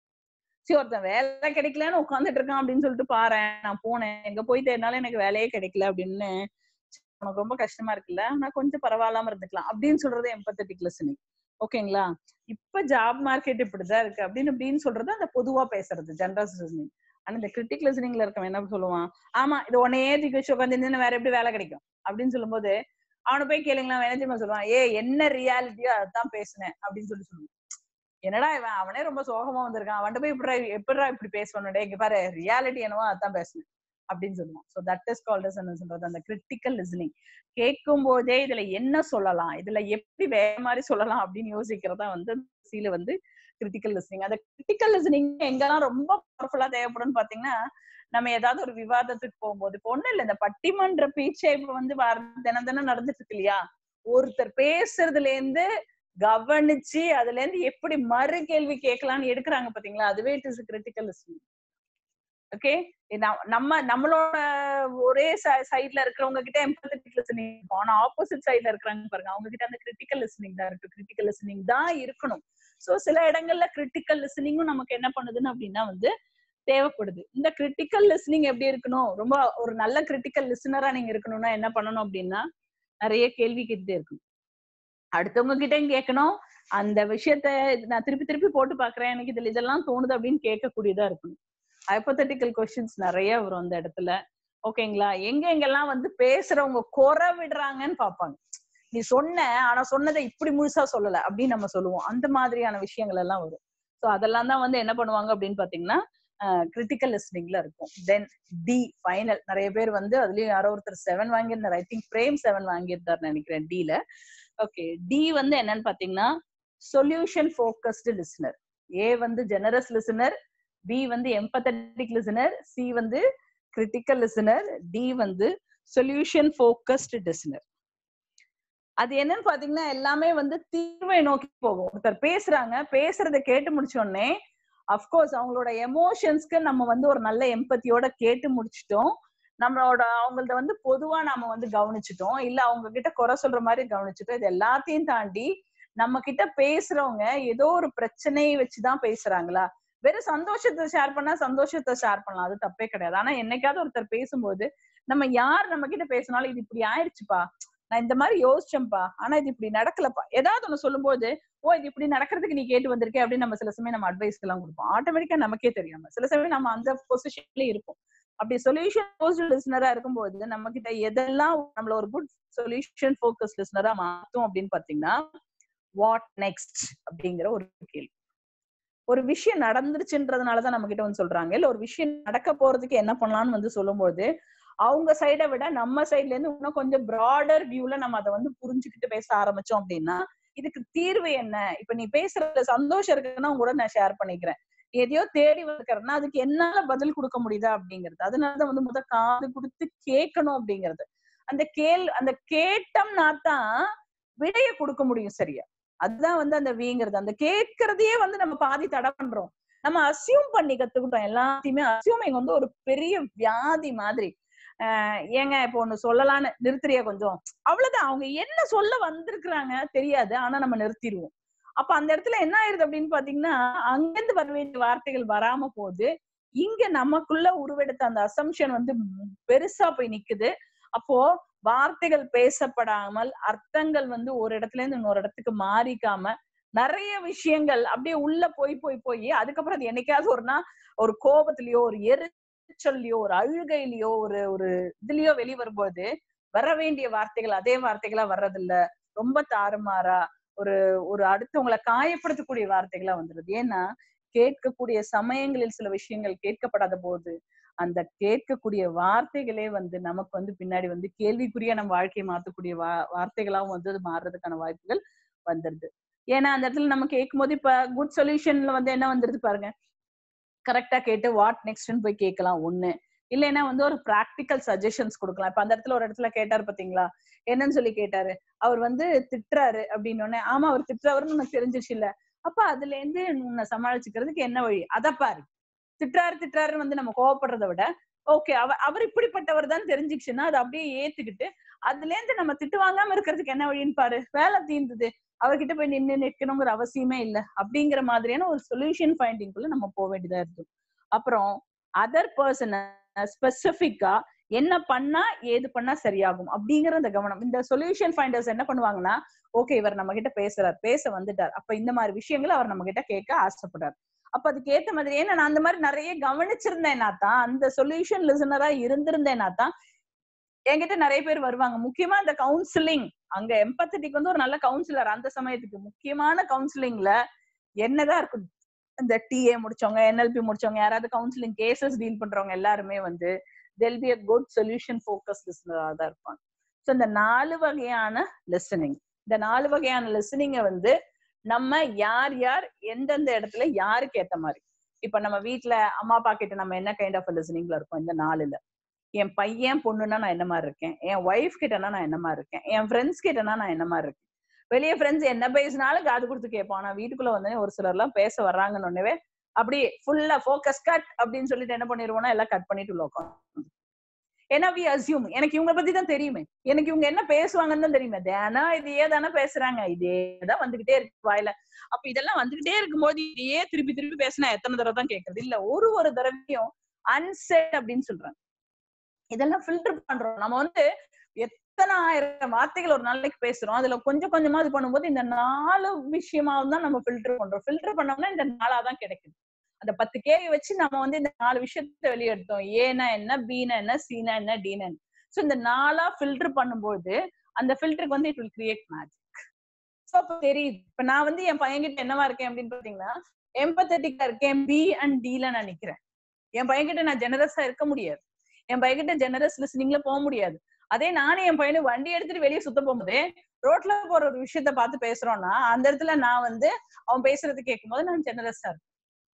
சரி ஒருத்தன் வேலை கிடைக்கலன்னு உட்காந்துட்டு இருக்கான் அப்படின்னு சொல்லிட்டு பாரு நான் போனேன் எங்க போய் தேடினாலும் எனக்கு வேலையே கிடைக்கல அப்படின்னு உனக்கு ரொம்ப கஷ்டமா இருக்குல்ல நான் கொஞ்சம் பரவாயில்லாம இருந்துக்கலாம் அப்படின்னு சொல்றது எம்பத்தட்டிக் லிசனிங் ஓகேங்களா இப்ப ஜாப் மார்க்கெட் இப்படிதான் இருக்கு அப்படின்னு அப்படின்னு சொல்றது அந்த பொதுவா பேசுறது ஜென்ரல் லிசனிங் ஆனா இந்த கிரிட்டிக் லிசனிங்ல இருக்கவன் என்ன சொல்லுவான் ஆமா இது உன்னையே தூக்கி வச்சு உட்காந்து வேற எப்படி வேலை கிடைக்கும் அப்படின்னு சொல்லும்போது அவனை போய் கேளுங்களா என்ன தெரியுமா சொல்லுவான் ஏ என்ன ரியாலிட்டியோ அதான் பேசுனேன் அப்படின்னு சொல்லி சொல்லுவான் என்னடா இவன் அவனே ரொம்ப சோகமா வந்திருக்கான் அவன்கிட்ட போய் இப்படி எப்படிடா இப்படி பேசுவானே இங்க பாரு ரியாலிட்டி என்னவோ அதான் பேசுனேன் அப்படின்னு சொல்லுவான் ஸோ தட் இஸ் கால்ட் என்ன சொல்றது அந்த கிரிட்டிக்கல் லிசனிங் கேட்கும் போதே இதுல என்ன சொல்லலாம் இதுல எப்படி வேற மாதிரி சொல்லலாம் அப்படின்னு யோசிக்கிறதா வந்து சீல வந்து கிரிட்டிக்கல் லிசனிங் அந்த கிரிட்டிக்கல் லிசனிங் எங்கெல்லாம் ரொம்ப பவர்ஃபுல்லா தேவைப்படும்னு பாத்தீங்கன்னா நம்ம ஏதாவது ஒரு விவாதத்துக்கு போகும்போது இப்போ ஒண்ணும் இல்ல இந்த பட்டிமன்ற பேச்சே இப்ப வந்து வார- தினம் தினம் நடந்துட்டு இருக்கு இல்லையா ஒருத்தர் பேசுறதுல இருந்து கவனிச்சு அதுல இருந்து எப்படி மறு கேள்வி கேட்கலாம்னு எடுக்கிறாங்க பாத்தீங்களா அதுவே it is critical listening okay நம்ம நம்மளோட ஒரே சைட்ல இருக்கிறவங்க கிட்ட எம்பத்தட்டிக் லிசனிங் இருக்கும் ஆனா ஆப்போசிட் சைட்ல இருக்கிறாங்க பாருங்க அவங்க கிட்ட அந்த கிரிட்டிக்கல் லிசனிங் தான் இருக்கு கிரிட்டிக்கல் லிசனிங் தான் இருக்கணும் சோ சில இடங்கள்ல கிரிட்டிக்கல் லிசனிங்கும் நமக்கு என்ன பண்ணுதுன்னு அப்படின்னா வந்து தேவைப்படுது இந்த கிரிட்டிக்கல் லிசனிங் எப்படி இருக்கணும் ரொம்ப ஒரு நல்ல கிரிட்டிக்கல் லிசனரா நீங்க இருக்கணும்னா என்ன பண்ணணும் அப்படின்னா நிறைய கேள்வி கேட்டுட்டே இருக்கணும் அடுத்தவங்க கிட்டயும் கேட்கணும் அந்த விஷயத்த நான் திருப்பி திருப்பி போட்டு பாக்குறேன் எனக்கு இதுல இதெல்லாம் தோணுது அப்படின்னு கேட்கக்கூடியதா இருக்கணும் ஹைப்போதட்டிக்கல் கொஸ்டின்ஸ் நிறைய வரும் அந்த இடத்துல ஓகேங்களா எங்க எங்கெல்லாம் வந்து பேசுறவங்க குறை விடுறாங்கன்னு பாப்பாங்க நீ சொன்ன ஆனா சொன்னதை இப்படி முழுசா சொல்லல அப்படின்னு நம்ம சொல்லுவோம் அந்த மாதிரியான விஷயங்கள் எல்லாம் வரும் சோ அதெல்லாம் தான் வந்து என்ன பண்ணுவாங்க அப்படின்னு பாத்தீங்கன்னா கிரிட்டிக்கல் லிஸ்னிங்ல இருக்கும் தென் டி ஃபைனல் நிறைய பேர் வந்து அதுலயும் யாரோ ஒருத்தர் செவன் வாங்கியிருந்தார் ஐ திங்க் பிரேம் செவன் வாங்கியிருந்தார் நினைக்கிறேன் டில ஓகே டி வந்து என்னன்னு பாத்தீங்கன்னா சொல்யூஷன் ஃபோக்கஸ்டு லிசனர் ஏ வந்து ஜெனரஸ் லிசனர் பி வந்து எம்பத்தட்டிக் லிசனர் சி வந்து கிரிட்டிக்கல் லிசனர் டி வந்து சொல்யூஷன் ஃபோக்கஸ்டு லிசனர் அது என்னன்னு பாத்தீங்கன்னா எல்லாமே வந்து தீர்வை நோக்கி போகும் ஒருத்தர் பேசுறாங்க பேசுறத கேட்டு முடிச்ச உடனே அப்கோர்ஸ் அவங்களோட எமோஷன்ஸ்க்கு நம்ம வந்து ஒரு நல்ல எம்பத்தியோட கேட்டு முடிச்சிட்டோம் நம்மளோட அவங்களத வந்து பொதுவா நாம வந்து கவனிச்சிட்டோம் இல்ல அவங்க கிட்ட குறை சொல்ற மாதிரி கவனிச்சிட்டோம் இது எல்லாத்தையும் தாண்டி நம்ம கிட்ட பேசுறவங்க ஏதோ ஒரு பிரச்சனையை வச்சுதான் பேசுறாங்களா வெறும் சந்தோஷத்தை ஷேர் பண்ணா சந்தோஷத்தை ஷேர் பண்ணலாம் அது தப்பே கிடையாது ஆனா என்னைக்காவது ஒருத்தர் பேசும்போது நம்ம யார் நம்ம கிட்ட பேசினாலும் இது இப்படி ஆயிடுச்சுப்பா நான் இந்த மாதிரி யோசிச்சேன்ப்பா ஆனா இது இப்படி நடக்கலப்பா ஏதாவது ஒண்ணு சொல்லும்போது ஓ இது இப்படி நடக்கிறதுக்கு நீ கேட்டு வந்திருக்கே அப்படின்னு நம்ம சில சமயம் நம்ம அட்வைஸ் எல்லாம் கொடுப்போம் ஆட்டோமேட்டிக்கா நமக்கே தெரியாம சில சமயம் நம்ம அந்த பொசிஷன்ல இருப்போம் அப்படி சொல்யூஷன் ஃபோக்கஸ்ட் லிசனரா இருக்கும்போது நம்ம கிட்ட எதெல்லாம் நம்மள ஒரு குட் சொல்யூஷன் ஃபோக்கஸ் லிசனரா மாத்தும் அப்படின்னு பாத்தீங்கன்னா வாட் நெக்ஸ்ட் அப்படிங்கிற ஒரு கேள்வி ஒரு விஷயம் நடந்துருச்சுன்றதுனாலதான் நம்ம கிட்ட வந்து சொல்றாங்க இல்ல ஒரு விஷயம் நடக்க போறதுக்கு என்ன பண்ணலாம்னு வந்து சொல்லும்போது அவங்க சைடை விட நம்ம சைட்ல இருந்து இன்னும் கொஞ்சம் ப்ராடர் வியூல நம்ம அதை வந்து புரிஞ்சுக்கிட்டு பேச ஆரம்பிச்சோம் அப்படின்னா இதுக்கு தீர்வு என்ன இப்ப நீ பேசுறதுல சந்தோஷம் இருக்குன்னா உங்க கூட நான் ஷேர் பண்ணிக்கிறேன் எதையோ தேடி வந்துக்கிறேன்னா அதுக்கு என்னால பதில் கொடுக்க முடியுதா அப்படிங்கிறது அதனாலதான் வந்து முத காது கொடுத்து கேட்கணும் அப்படிங்கிறது அந்த கேள் அந்த கேட்டோம்னா தான் விடைய கொடுக்க முடியும் சரியா அதுதான் வந்து அந்த வீங்கிறது அந்த கேட்கறதையே வந்து நம்ம பாதி தடை பண்றோம் நம்ம அசியூம் பண்ணி கத்துக்கிட்டோம் எல்லாத்தையுமே அசியூமிங் வந்து ஒரு பெரிய வியாதி மாதிரி ஆஹ் ஏங்க இப்போ ஒண்ணு சொல்லலான்னு நிறுத்துறியா கொஞ்சம் அவ்வளவுதான் அவங்க என்ன சொல்ல வந்திருக்கிறாங்க தெரியாது ஆனா நம்ம நிறுத்திடுவோம் அப்ப அந்த இடத்துல என்ன ஆயிருது அப்படின்னு பாத்தீங்கன்னா அங்கிருந்து வர வேண்டிய வார்த்தைகள் வராம போகுது இங்க நமக்குள்ள உருவெடுத்த அந்த அசம்ஷன் வந்து பெருசா போய் நிக்குது அப்போ வார்த்தைகள் பேசப்படாமல் அர்த்தங்கள் வந்து ஒரு இடத்துல இருந்து இன்னொரு இடத்துக்கு மாறிக்காம நிறைய விஷயங்கள் அப்படியே உள்ள போய் போய் போய் அதுக்கப்புறம் அது என்னைக்காவது ஒரு நாள் ஒரு கோபத்திலயோ ஒரு எரிச்சல்லையோ ஒரு அழுகையிலயோ ஒரு ஒரு இதுலயோ வெளி வரும்போது வர வேண்டிய வார்த்தைகள் அதே வார்த்தைகளா வர்றதில்ல ரொம்ப தாறுமாறா ஒரு ஒரு அடுத்தவங்களை காயப்படுத்தக்கூடிய வார்த்தைகளா வந்துருது ஏன்னா கேட்கக்கூடிய சமயங்களில் சில விஷயங்கள் கேட்கப்படாத போது அந்த கேட்கக்கூடிய வார்த்தைகளே வந்து நமக்கு வந்து பின்னாடி வந்து கேள்விக்குறியா நம்ம வாழ்க்கையை மாத்தக்கூடிய வா வார்த்தைகளாவும் வந்து அது மாறுறதுக்கான வாய்ப்புகள் வந்துருது ஏன்னா அந்த இடத்துல நம்ம கேட்கும் போது இப்ப குட் சொல்யூஷன்ல வந்து என்ன வந்துருது பாருங்க கரெக்டா கேட்டு வாட் நெக்ஸ்ட்னு போய் கேட்கலாம் ஒண்ணு இல்லைன்னா வந்து ஒரு ப்ராக்டிக்கல் சஜஷன்ஸ் கொடுக்கலாம் இப்ப அந்த இடத்துல ஒரு இடத்துல கேட்டாரு பாத்தீங்களா என்னன்னு சொல்லி கேட்டாரு அவர் வந்து திட்டுறாரு அப்படின்னு உடனே ஆமா அவர் திட்டுறவருன்னு உனக்கு தெரிஞ்சிருச்சு இல்ல அப்ப அதுல இருந்து உன்னை சமாளிச்சுக்கிறதுக்கு என்ன வழி அத பாரு திட்டுறாரு திட்டுறாருன்னு வந்து நம்ம கோவப்படுறத விட ஓகே அவர் அவர் இப்படிப்பட்டவர் தான் தெரிஞ்சுச்சுன்னா அதை அப்படியே ஏத்துக்கிட்டு அதுல இருந்து நம்ம திட்டு வாங்காம இருக்கிறதுக்கு என்ன வழின்னு பாரு வேலை தீர்ந்தது அவர்கிட்ட போய் நின்று நிற்கணுங்கிற அவசியமே இல்லை அப்படிங்கிற மாதிரியான ஒரு சொல்யூஷன் ஃபைண்டிங்குள்ள நம்ம போக வேண்டியதா இருக்கும் அப்புறம் அதர் பர்சனை ஸ்பெசிபிக்கா என்ன பண்ணா ஏது பண்ணா சரியாகும் அப்படிங்கிற அந்த கவனம் இந்த சொல்யூஷன் ஃபைண்டர்ஸ் என்ன பண்ணுவாங்கன்னா ஓகே இவர் நம்ம கிட்ட பேசுறார் பேச வந்துட்டார் அப்ப இந்த மாதிரி விஷயங்களை அவர் நம்ம கிட்ட கேட்க ஆசைப்படுறார் அப்ப அதுக்கு ஏத்த மாதிரி ஏன்னா நான் அந்த மாதிரி நிறைய கவனிச்சிருந்தேன்னா தான் அந்த சொல்யூஷன் லிசனரா இருந்திருந்தேன்னா தான் என்கிட்ட நிறைய பேர் வருவாங்க முக்கியமா இந்த கவுன்சிலிங் அங்க எம்பத்தட்டிக் வந்து ஒரு நல்ல கவுன்சிலர் அந்த சமயத்துக்கு முக்கியமான கவுன்சிலிங்ல என்னதான் இருக்கும் இந்த டிஏ முடிச்சவங்க என்எல்பி முடிச்சவங்க யாராவது கவுன்சிலிங் கேசஸ் டீல் பண்றவங்க எல்லாருமே வந்து they'll be a good solution focus லிசனரா தான் இருப்பாங்க ஸோ இந்த நாலு வகையான லிசனிங் இந்த நாலு வகையான லிசனிங்கை வந்து நம்ம யார் யார் எந்தெந்த இடத்துல யாருக்கு ஏத்த மாதிரி இப்ப நம்ம வீட்ல அம்மா அப்பா கிட்ட நம்ம என்ன கைண்ட் ஆஃப் லிசனிங்ல இருக்கோம் இந்த நாலுல என் பையன் பொண்ணுன்னா நான் என்ன மாதிரி இருக்கேன் என் ஒய்ஃப் கிட்டனா நான் என்ன மாதிரி இருக்கேன் என் ஃப்ரெண்ட்ஸ் கிட்டனா நான் என்ன மாதிரி இருக்கேன் வெளியே ஃப்ரெண்ட்ஸ் என்ன பேசினாலும் காது கொடுத்து கேட்பான் ஆனா வீட்டுக்குள்ள வந்து ஒரு சிலர் எல்லாம் பேச வர்றாங்கன்னு உடனே அப்படியே ஃபுல்லா ஃபோக்கஸ் கட் அப்படின்னு சொல்லிட்டு என்ன பண்ணிடுவோம்னா எல்லாம் கட் பண்ணிட்டு உள்ள உட்காந்து ஏன்னா வி அசியூம் எனக்கு இவங்க பத்தி தான் தெரியுமே எனக்கு இவங்க என்ன பேசுவாங்கன்னு தான் தெரியுமே தினம் இதையே தானே பேசுறாங்க இதே தான் வந்துகிட்டே இருக்கு வாயில அப்ப இதெல்லாம் வந்துகிட்டே இருக்கும்போது இதையே திருப்பி திருப்பி பேசினா எத்தனை தடவை தான் கேட்கறது இல்ல ஒரு ஒரு தடவையும் அன்செட் அப்படின்னு சொல்றாங்க இதெல்லாம் ஃபில்டர் பண்றோம் நம்ம வந்து எத்தனை ஆயிரம் வார்த்தைகள் ஒரு நாளைக்கு பேசுறோம் அதுல கொஞ்சம் கொஞ்சமா இது பண்ணும்போது இந்த நாலு விஷயமா தான் நம்ம ஃபில்டர் பண்றோம் ஃபில்டர் பண்ணோம்னா இந்த நாளா தான் கிடைக்குது அந்த பத்து கேள்வி வச்சு நம்ம வந்து இந்த நாலு விஷயத்த வெளியெடுத்தோம் ஏனா என்ன பீனா என்ன சீனா என்ன டீனா என்ன ஸோ இந்த நாளா ஃபில்டர் பண்ணும்போது அந்த ஃபில்டருக்கு வந்து it will create magic so அப்போ தெரியுது இப்ப நான் வந்து என் பையன்கிட்ட என்னவா இருக்கேன் அப்படின்னு பாத்தீங்கன்னா எம்பத்தட்டிக்கா இருக்கேன் பி அண்ட் டீல நான் நிக்கிறேன் என் பையன்கிட்ட நான் ஜெனரஸா இருக்க முடியாது என் பையன்கிட்ட ஜெனரஸ் லிஸ்னிங்ல போக முடியாது அதே நானும் என் பையனு வண்டி எடுத்துட்டு வெளியே சுத்த போகும்போது ரோட்ல போற ஒரு விஷயத்த பார்த்து பேசுறோம்னா அந்த இடத்துல நான் வந்து அவன் பேசுறது கேட்கும் போது நான் ஜெனரஸா இருப்பேன்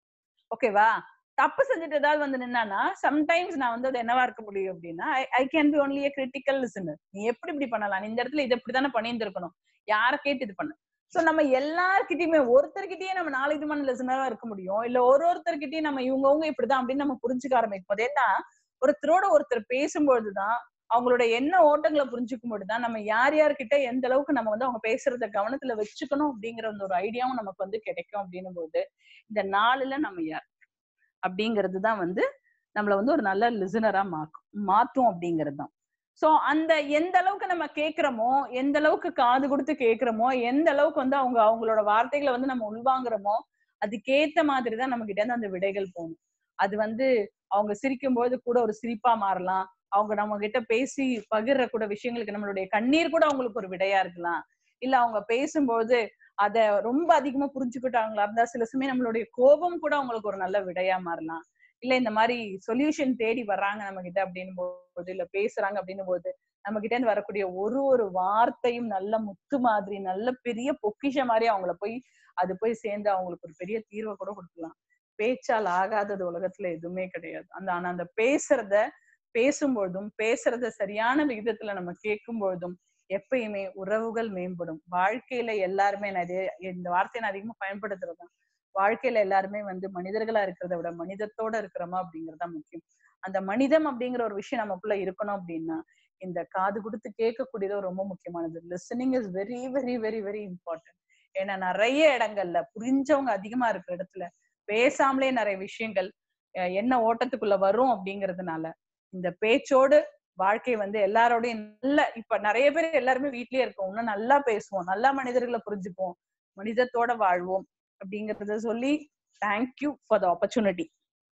ஓகேவா தப்பு செஞ்சுட்டு ஏதாவது வந்து நின்னானா சம்டைம்ஸ் நான் வந்து அது என்னவா இருக்க முடியும் அப்படின்னா I can be only critical listener நீ எப்படி இப்படி பண்ணலாம் நீ இந்த இடத்துல இது இப்படிதானே பண்ணியிருந்திருக்கணும் யார கேட்டு இது பண்ணு சோ நம்ம எல்லார்கிட்டயுமே ஒருத்தர்கிட்டயே நம்ம நாலு விதமான லிசனரா இருக்க முடியும் இல்ல ஒரு ஒருத்தர்கிட்டயும் நம்ம இவங்கவுங்க இப்படிதான் அப்படின்னு நம்ம புரிஞ்சுக்க ஆரம்பிக்கும் போது ஏன்னா ஒருத்தரோட ஒருத்தர் பேசும்பொழுதுதான் அவங்களோட என்ன ஓட்டங்களை புரிஞ்சுக்கும் பொழுதுதான் நம்ம யார் யார்கிட்ட எந்த அளவுக்கு நம்ம வந்து அவங்க பேசுறத கவனத்துல வச்சுக்கணும் அப்படிங்கிற அந்த ஒரு ஐடியாவும் நமக்கு வந்து கிடைக்கும் அப்படின்னும் போது இந்த நாலுல நம்ம யார் அப்படிங்கிறது தான் வந்து நம்மள வந்து ஒரு நல்ல லிசனரா மாக்கும் மாத்தும் அப்படிங்கிறது தான் சோ அந்த எந்த அளவுக்கு நம்ம கேக்குறோமோ எந்த அளவுக்கு காது கொடுத்து கேக்குறோமோ எந்த அளவுக்கு வந்து அவங்க அவங்களோட வார்த்தைகளை வந்து நம்ம உள்வாங்குறோமோ அதுக்கேத்த மாதிரி தான் நம்ம கிட்ட இருந்து அந்த விடைகள் போகணும் அது வந்து அவங்க சிரிக்கும் போது கூட ஒரு சிரிப்பா மாறலாம் அவங்க நம்ம கிட்ட பேசி பகிர்ற கூட விஷயங்களுக்கு நம்மளுடைய கண்ணீர் கூட அவங்களுக்கு ஒரு விடையா இருக்கலாம் இல்ல அவங்க பேசும்போது அத ரொம்ப அதிகமா புரிஞ்சுக்கிட்டாங்களா இருந்தா சில சமயம் நம்மளுடைய கோபம் கூட அவங்களுக்கு ஒரு நல்ல விடையா மாறலாம் இல்ல இந்த மாதிரி சொல்யூஷன் தேடி வர்றாங்க நம்ம கிட்ட அப்படின்னு போது இல்ல பேசுறாங்க அப்படின்னும் போது நம்ம கிட்ட இருந்து வரக்கூடிய ஒரு ஒரு வார்த்தையும் நல்ல முத்து மாதிரி நல்ல பெரிய பொக்கிஷ மாதிரி அவங்கள போய் அது போய் சேர்ந்து அவங்களுக்கு ஒரு பெரிய தீர்வை கூட கொடுக்கலாம் பேச்சால் ஆகாதது உலகத்துல எதுவுமே கிடையாது அந்த ஆனா அந்த பேசுறத பேசும்பொழுதும் பேசுறத சரியான விகிதத்துல நம்ம கேட்கும் பொழுதும் எப்பயுமே உறவுகள் மேம்படும் வாழ்க்கையில எல்லாருமே நிறைய இந்த வார்த்தையை நான் அதிகமா பயன்படுத்துறது வாழ்க்கையில எல்லாருமே வந்து மனிதர்களா இருக்கிறத விட மனிதத்தோட இருக்கிறோமா அப்படிங்கறதா முக்கியம் அந்த மனிதம் அப்படிங்கிற ஒரு விஷயம் நமக்குள்ள இருக்கணும் அப்படின்னா இந்த காது கொடுத்து கேட்கக்கூடியது ரொம்ப முக்கியமானது listening is very very very very important ஏன்னா நிறைய இடங்கள்ல புரிஞ்சவங்க அதிகமா இருக்கிற இடத்துல பேசாமலே நிறைய விஷயங்கள் என்ன ஓட்டத்துக்குள்ள வரும் அப்படிங்கறதுனால இந்த பேச்சோடு வாழ்க்கை வந்து எல்லாரோடையும் நல்ல இப்ப நிறைய பேர் எல்லாருமே வீட்லயே இருக்கோம் இன்னும் நல்லா பேசுவோம் நல்லா மனிதர்களை புரிஞ்சுப்போம் மனிதத்தோட வாழ்வோம் அப்படிங்கறத சொல்லி thank you for the opportunity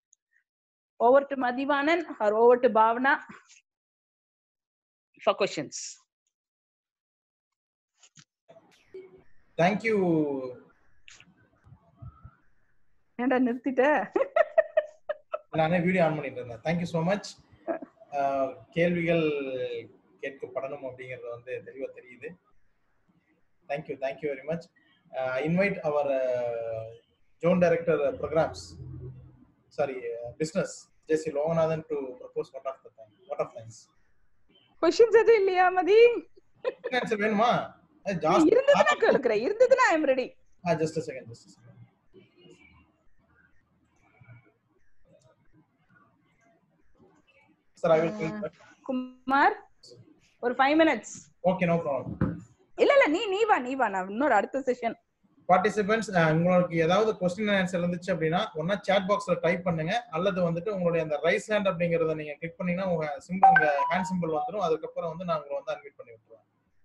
over to Mathivanan or over to Bhavana for questions thank you ஏன்டா நிறுத்திட்ட நானே வீடியோ ஆன் பண்ணிட்டு இருந்தேன் தேங்க்யூ ஸோ மச் கேள்விகள் கேட்கப்படணும் அப்படிங்கிறது வந்து தெளிவா தெரியுது thank you thank you very much invite our zone director programs sorry business J C Loganathan to propose what of the time what of times questions எதுவும் இல்லையா மதி ஆன்சர் வேணுமா ஜாஸ்தி இருந்ததுன்னா கேளுக்கிறேன் இருந்ததுன்னா I am ready just second just second sir I will Kumar ஒரு five minutes okay no problem இல்ல இல்ல நீ நீ வா நீ வா நான் இன்னொரு அடுத்த செஷன் பார்ட்டிசிபென்ட்ஸ் உங்களுக்கு ஏதாவது கொஸ்டின் ஆன்சர் இருந்துச்சு அப்படின்னா ஒன்னா சாட் பாக்ஸ்ல டைப் பண்ணுங்க அல்லது வந்துட்டு உங்களுடைய அந்த ரைஸ் ஹேண்ட் அப்படிங்கறத நீங்க கிளிக் பண்ணீங்கன்னா உங்க சிம்பிள் உங்க ஹேண்ட் சிம்பிள் வந்துடும் அதுக்கப்புறம் வந்து நான் உங்களை வந்து அன்மிட் பண்ணி விட்டுருவேன்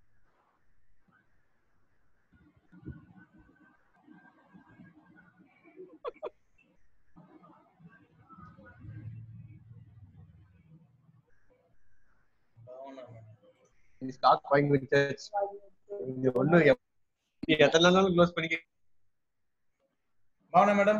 ஸ்டாக் கோயிங் வித் சர்ச் இது ஒண்ணு எப்- எத்தனை நாளும் க்ளோஸ் பண்ணிக்க Bhavana madam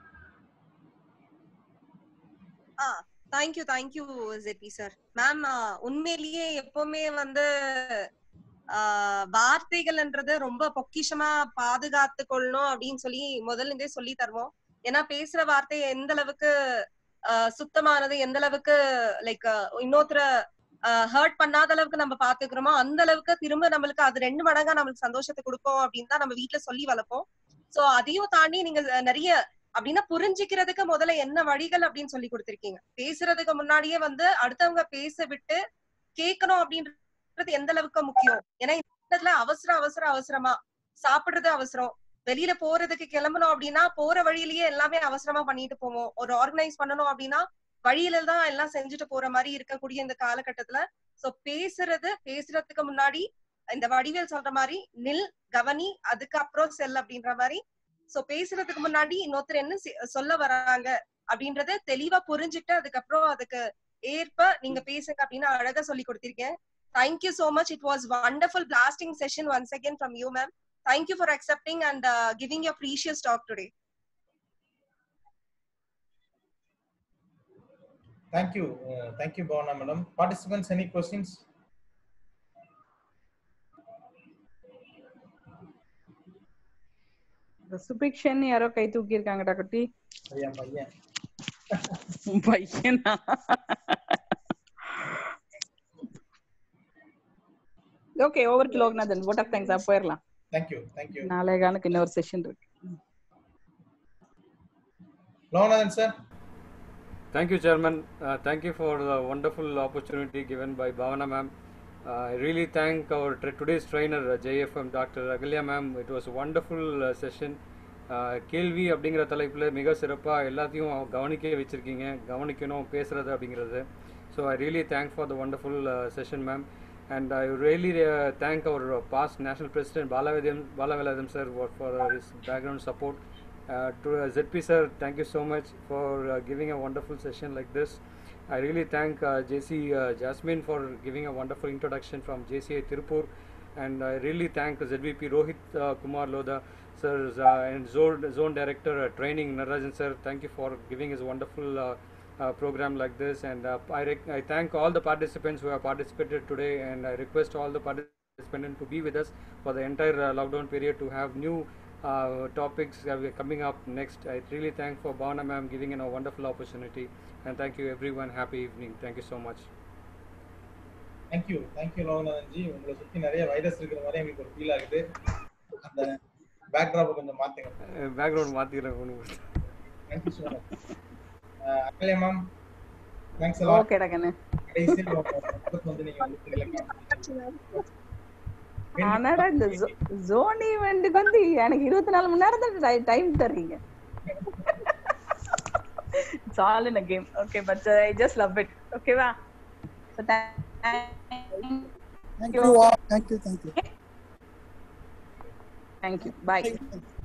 thank you thank you J P sir ma'am உண்மையிலேயே எப்பவுமே வந்து ஆஹ் வார்த்தைகள்ன்றது ரொம்ப பொக்கிஷமா பாதுகாத்து கொள்ளணும் அப்படின்னு சொல்லி முதல்ல இருந்தே சொல்லி தருவோம் ஏன்னா பேசுற வார்த்தை எந்த அளவுக்கு ஆஹ் சுத்தமானது எந்த அளவுக்கு லைக் இன்னொருத்தர ஹர்ட் பண்ணாத அளவுக்கு நம்ம பாத்துக்கிறோமோ அந்த அளவுக்கு திரும்ப நம்மளுக்கு அது ரெண்டு மடங்கா நம்மளுக்கு சந்தோஷத்தை கொடுக்கும் அப்படின்னு தான் நம்ம வீட்ல சொல்லி வளர்ப்போம் சோ அதையும் தாண்டி நீங்க நிறைய அப்படின்னா புரிஞ்சுக்கிறதுக்கு முதல்ல என்ன வழிகள் அப்படின்னு சொல்லி கொடுத்திருக்கீங்க பேசுறதுக்கு முன்னாடியே வந்து அடுத்தவங்க பேச விட்டு கேட்கணும் அப்படின்றது எந்த அளவுக்கு முக்கியம் ஏன்னா இந்த இடத்துல அவசர அவசர அவசரமா சாப்பிடுறது அவசரம் வெளியில போறதுக்கு கிளம்பணும் அப்படின்னா போற வழியிலேயே எல்லாமே அவசரமா பண்ணிட்டு போவோம் ஒரு ஆர்கனைஸ் பண்ணணும் அப்படின்னா வழியில தான் எல்லாம் செஞ்சுட்டு போற மாதிரி இருக்கக்கூடிய இந்த காலகட்டத்துல சோ பேசுறது பேசுறதுக்கு முன்னாடி இந்த வடிவேல் சொல்ற மாதிரி நில் கவனி அதுக்கப்புறம் செல் அப்படின்ற மாதிரி சோ பேசுறதுக்கு முன்னாடி இன்னொருத்தர் என்ன செ- சொல்ல வராங்க அப்படின்றத தெளிவா புரிஞ்சுட்டு அதுக்கப்புறம் அதுக்கு ஏற்ப நீங்க பேசுங்க அப்படின்னு அழகா சொல்லி கொடுத்திருக்கேன் thank you so much it was wonderful blasting session once again from you ma'am thank you for accepting and giving your precious talk today thank you thank you Bhavana madam participants any questions suggestion யாரோ கை தூக்கி இருக்காங்கடா குட்டி பையன் பையன் பையனா okay over to Loknathan vote of thanks ஆ போயிடலாம் தேங்க்யூ தேங்க்யூ நாளை காலுக்கு இன்னொரு செஷன் இருக்கு Loganathan sir Thank you, Chairman. Uh, thank you for the wonderful opportunity given by Bhavana ma'am. Uh, I really thank our tra- today's trainer, uh, JFM, Dr. Agalya ma'am. It was a wonderful uh, session. Uh, கேள்வி அப்படிங்கிற தலைப்பில் மிக சிறப்பாக எல்லாத்தையும் கவனிக்க வச்சுருக்கீங்க கவனிக்கணும் பேசுறது அப்படிங்கிறது so I really thank for the wonderful session ma'am and I really thank our past national president Balavedham Balavelatham sir for his background support uh, to uh, ZP sir, thank you so much for uh, giving a wonderful session like this. I really thank uh, JC uh, Jasmine for giving a wonderful introduction from JCA Tirupur, and I really thank ZVP Rohit uh, Kumar Lodha sir uh, and zone, zone director uh, training Narajan sir. Thank you for giving us a wonderful uh, uh, program like this, and uh, I, rec- I thank all the participants who have participated today, and I request all the participants to be with us for the entire uh, lockdown period to have new uh, topics that are coming up next. I really thank for Bhavana ma'am giving in a wonderful opportunity, and thank you everyone. Happy evening. Thank you so much. Thank you thank you Loganathan ji உங்களை சுத்தி நிறைய virus இருக்கிற மாதிரி எங்களுக்கு ஒரு feel ஆகுது அந்த பேக்ராப்பை கொஞ்சம் மாத்துங்க Uh, background மாத்திக்கிறேன் ஒண்ணு. Thank you so much Akalya ma'am thanks எல்லாம் ஓகேடா கண்ணு கடைசியில் உங்க purpose வந்து நீங்க வந்து இலக்கியம் ஆனாடா இந்த ஜோன் ஈவெண்ட்டுக்கு வந்து எனக்கு இருபத்தி நாலு மணி நேரம் தான் டைம் தர்றீங்க it's all in a game okay but I just love it ஓகேவா so Thank you all. Thank you. Thank you. Thank you bye Thank you.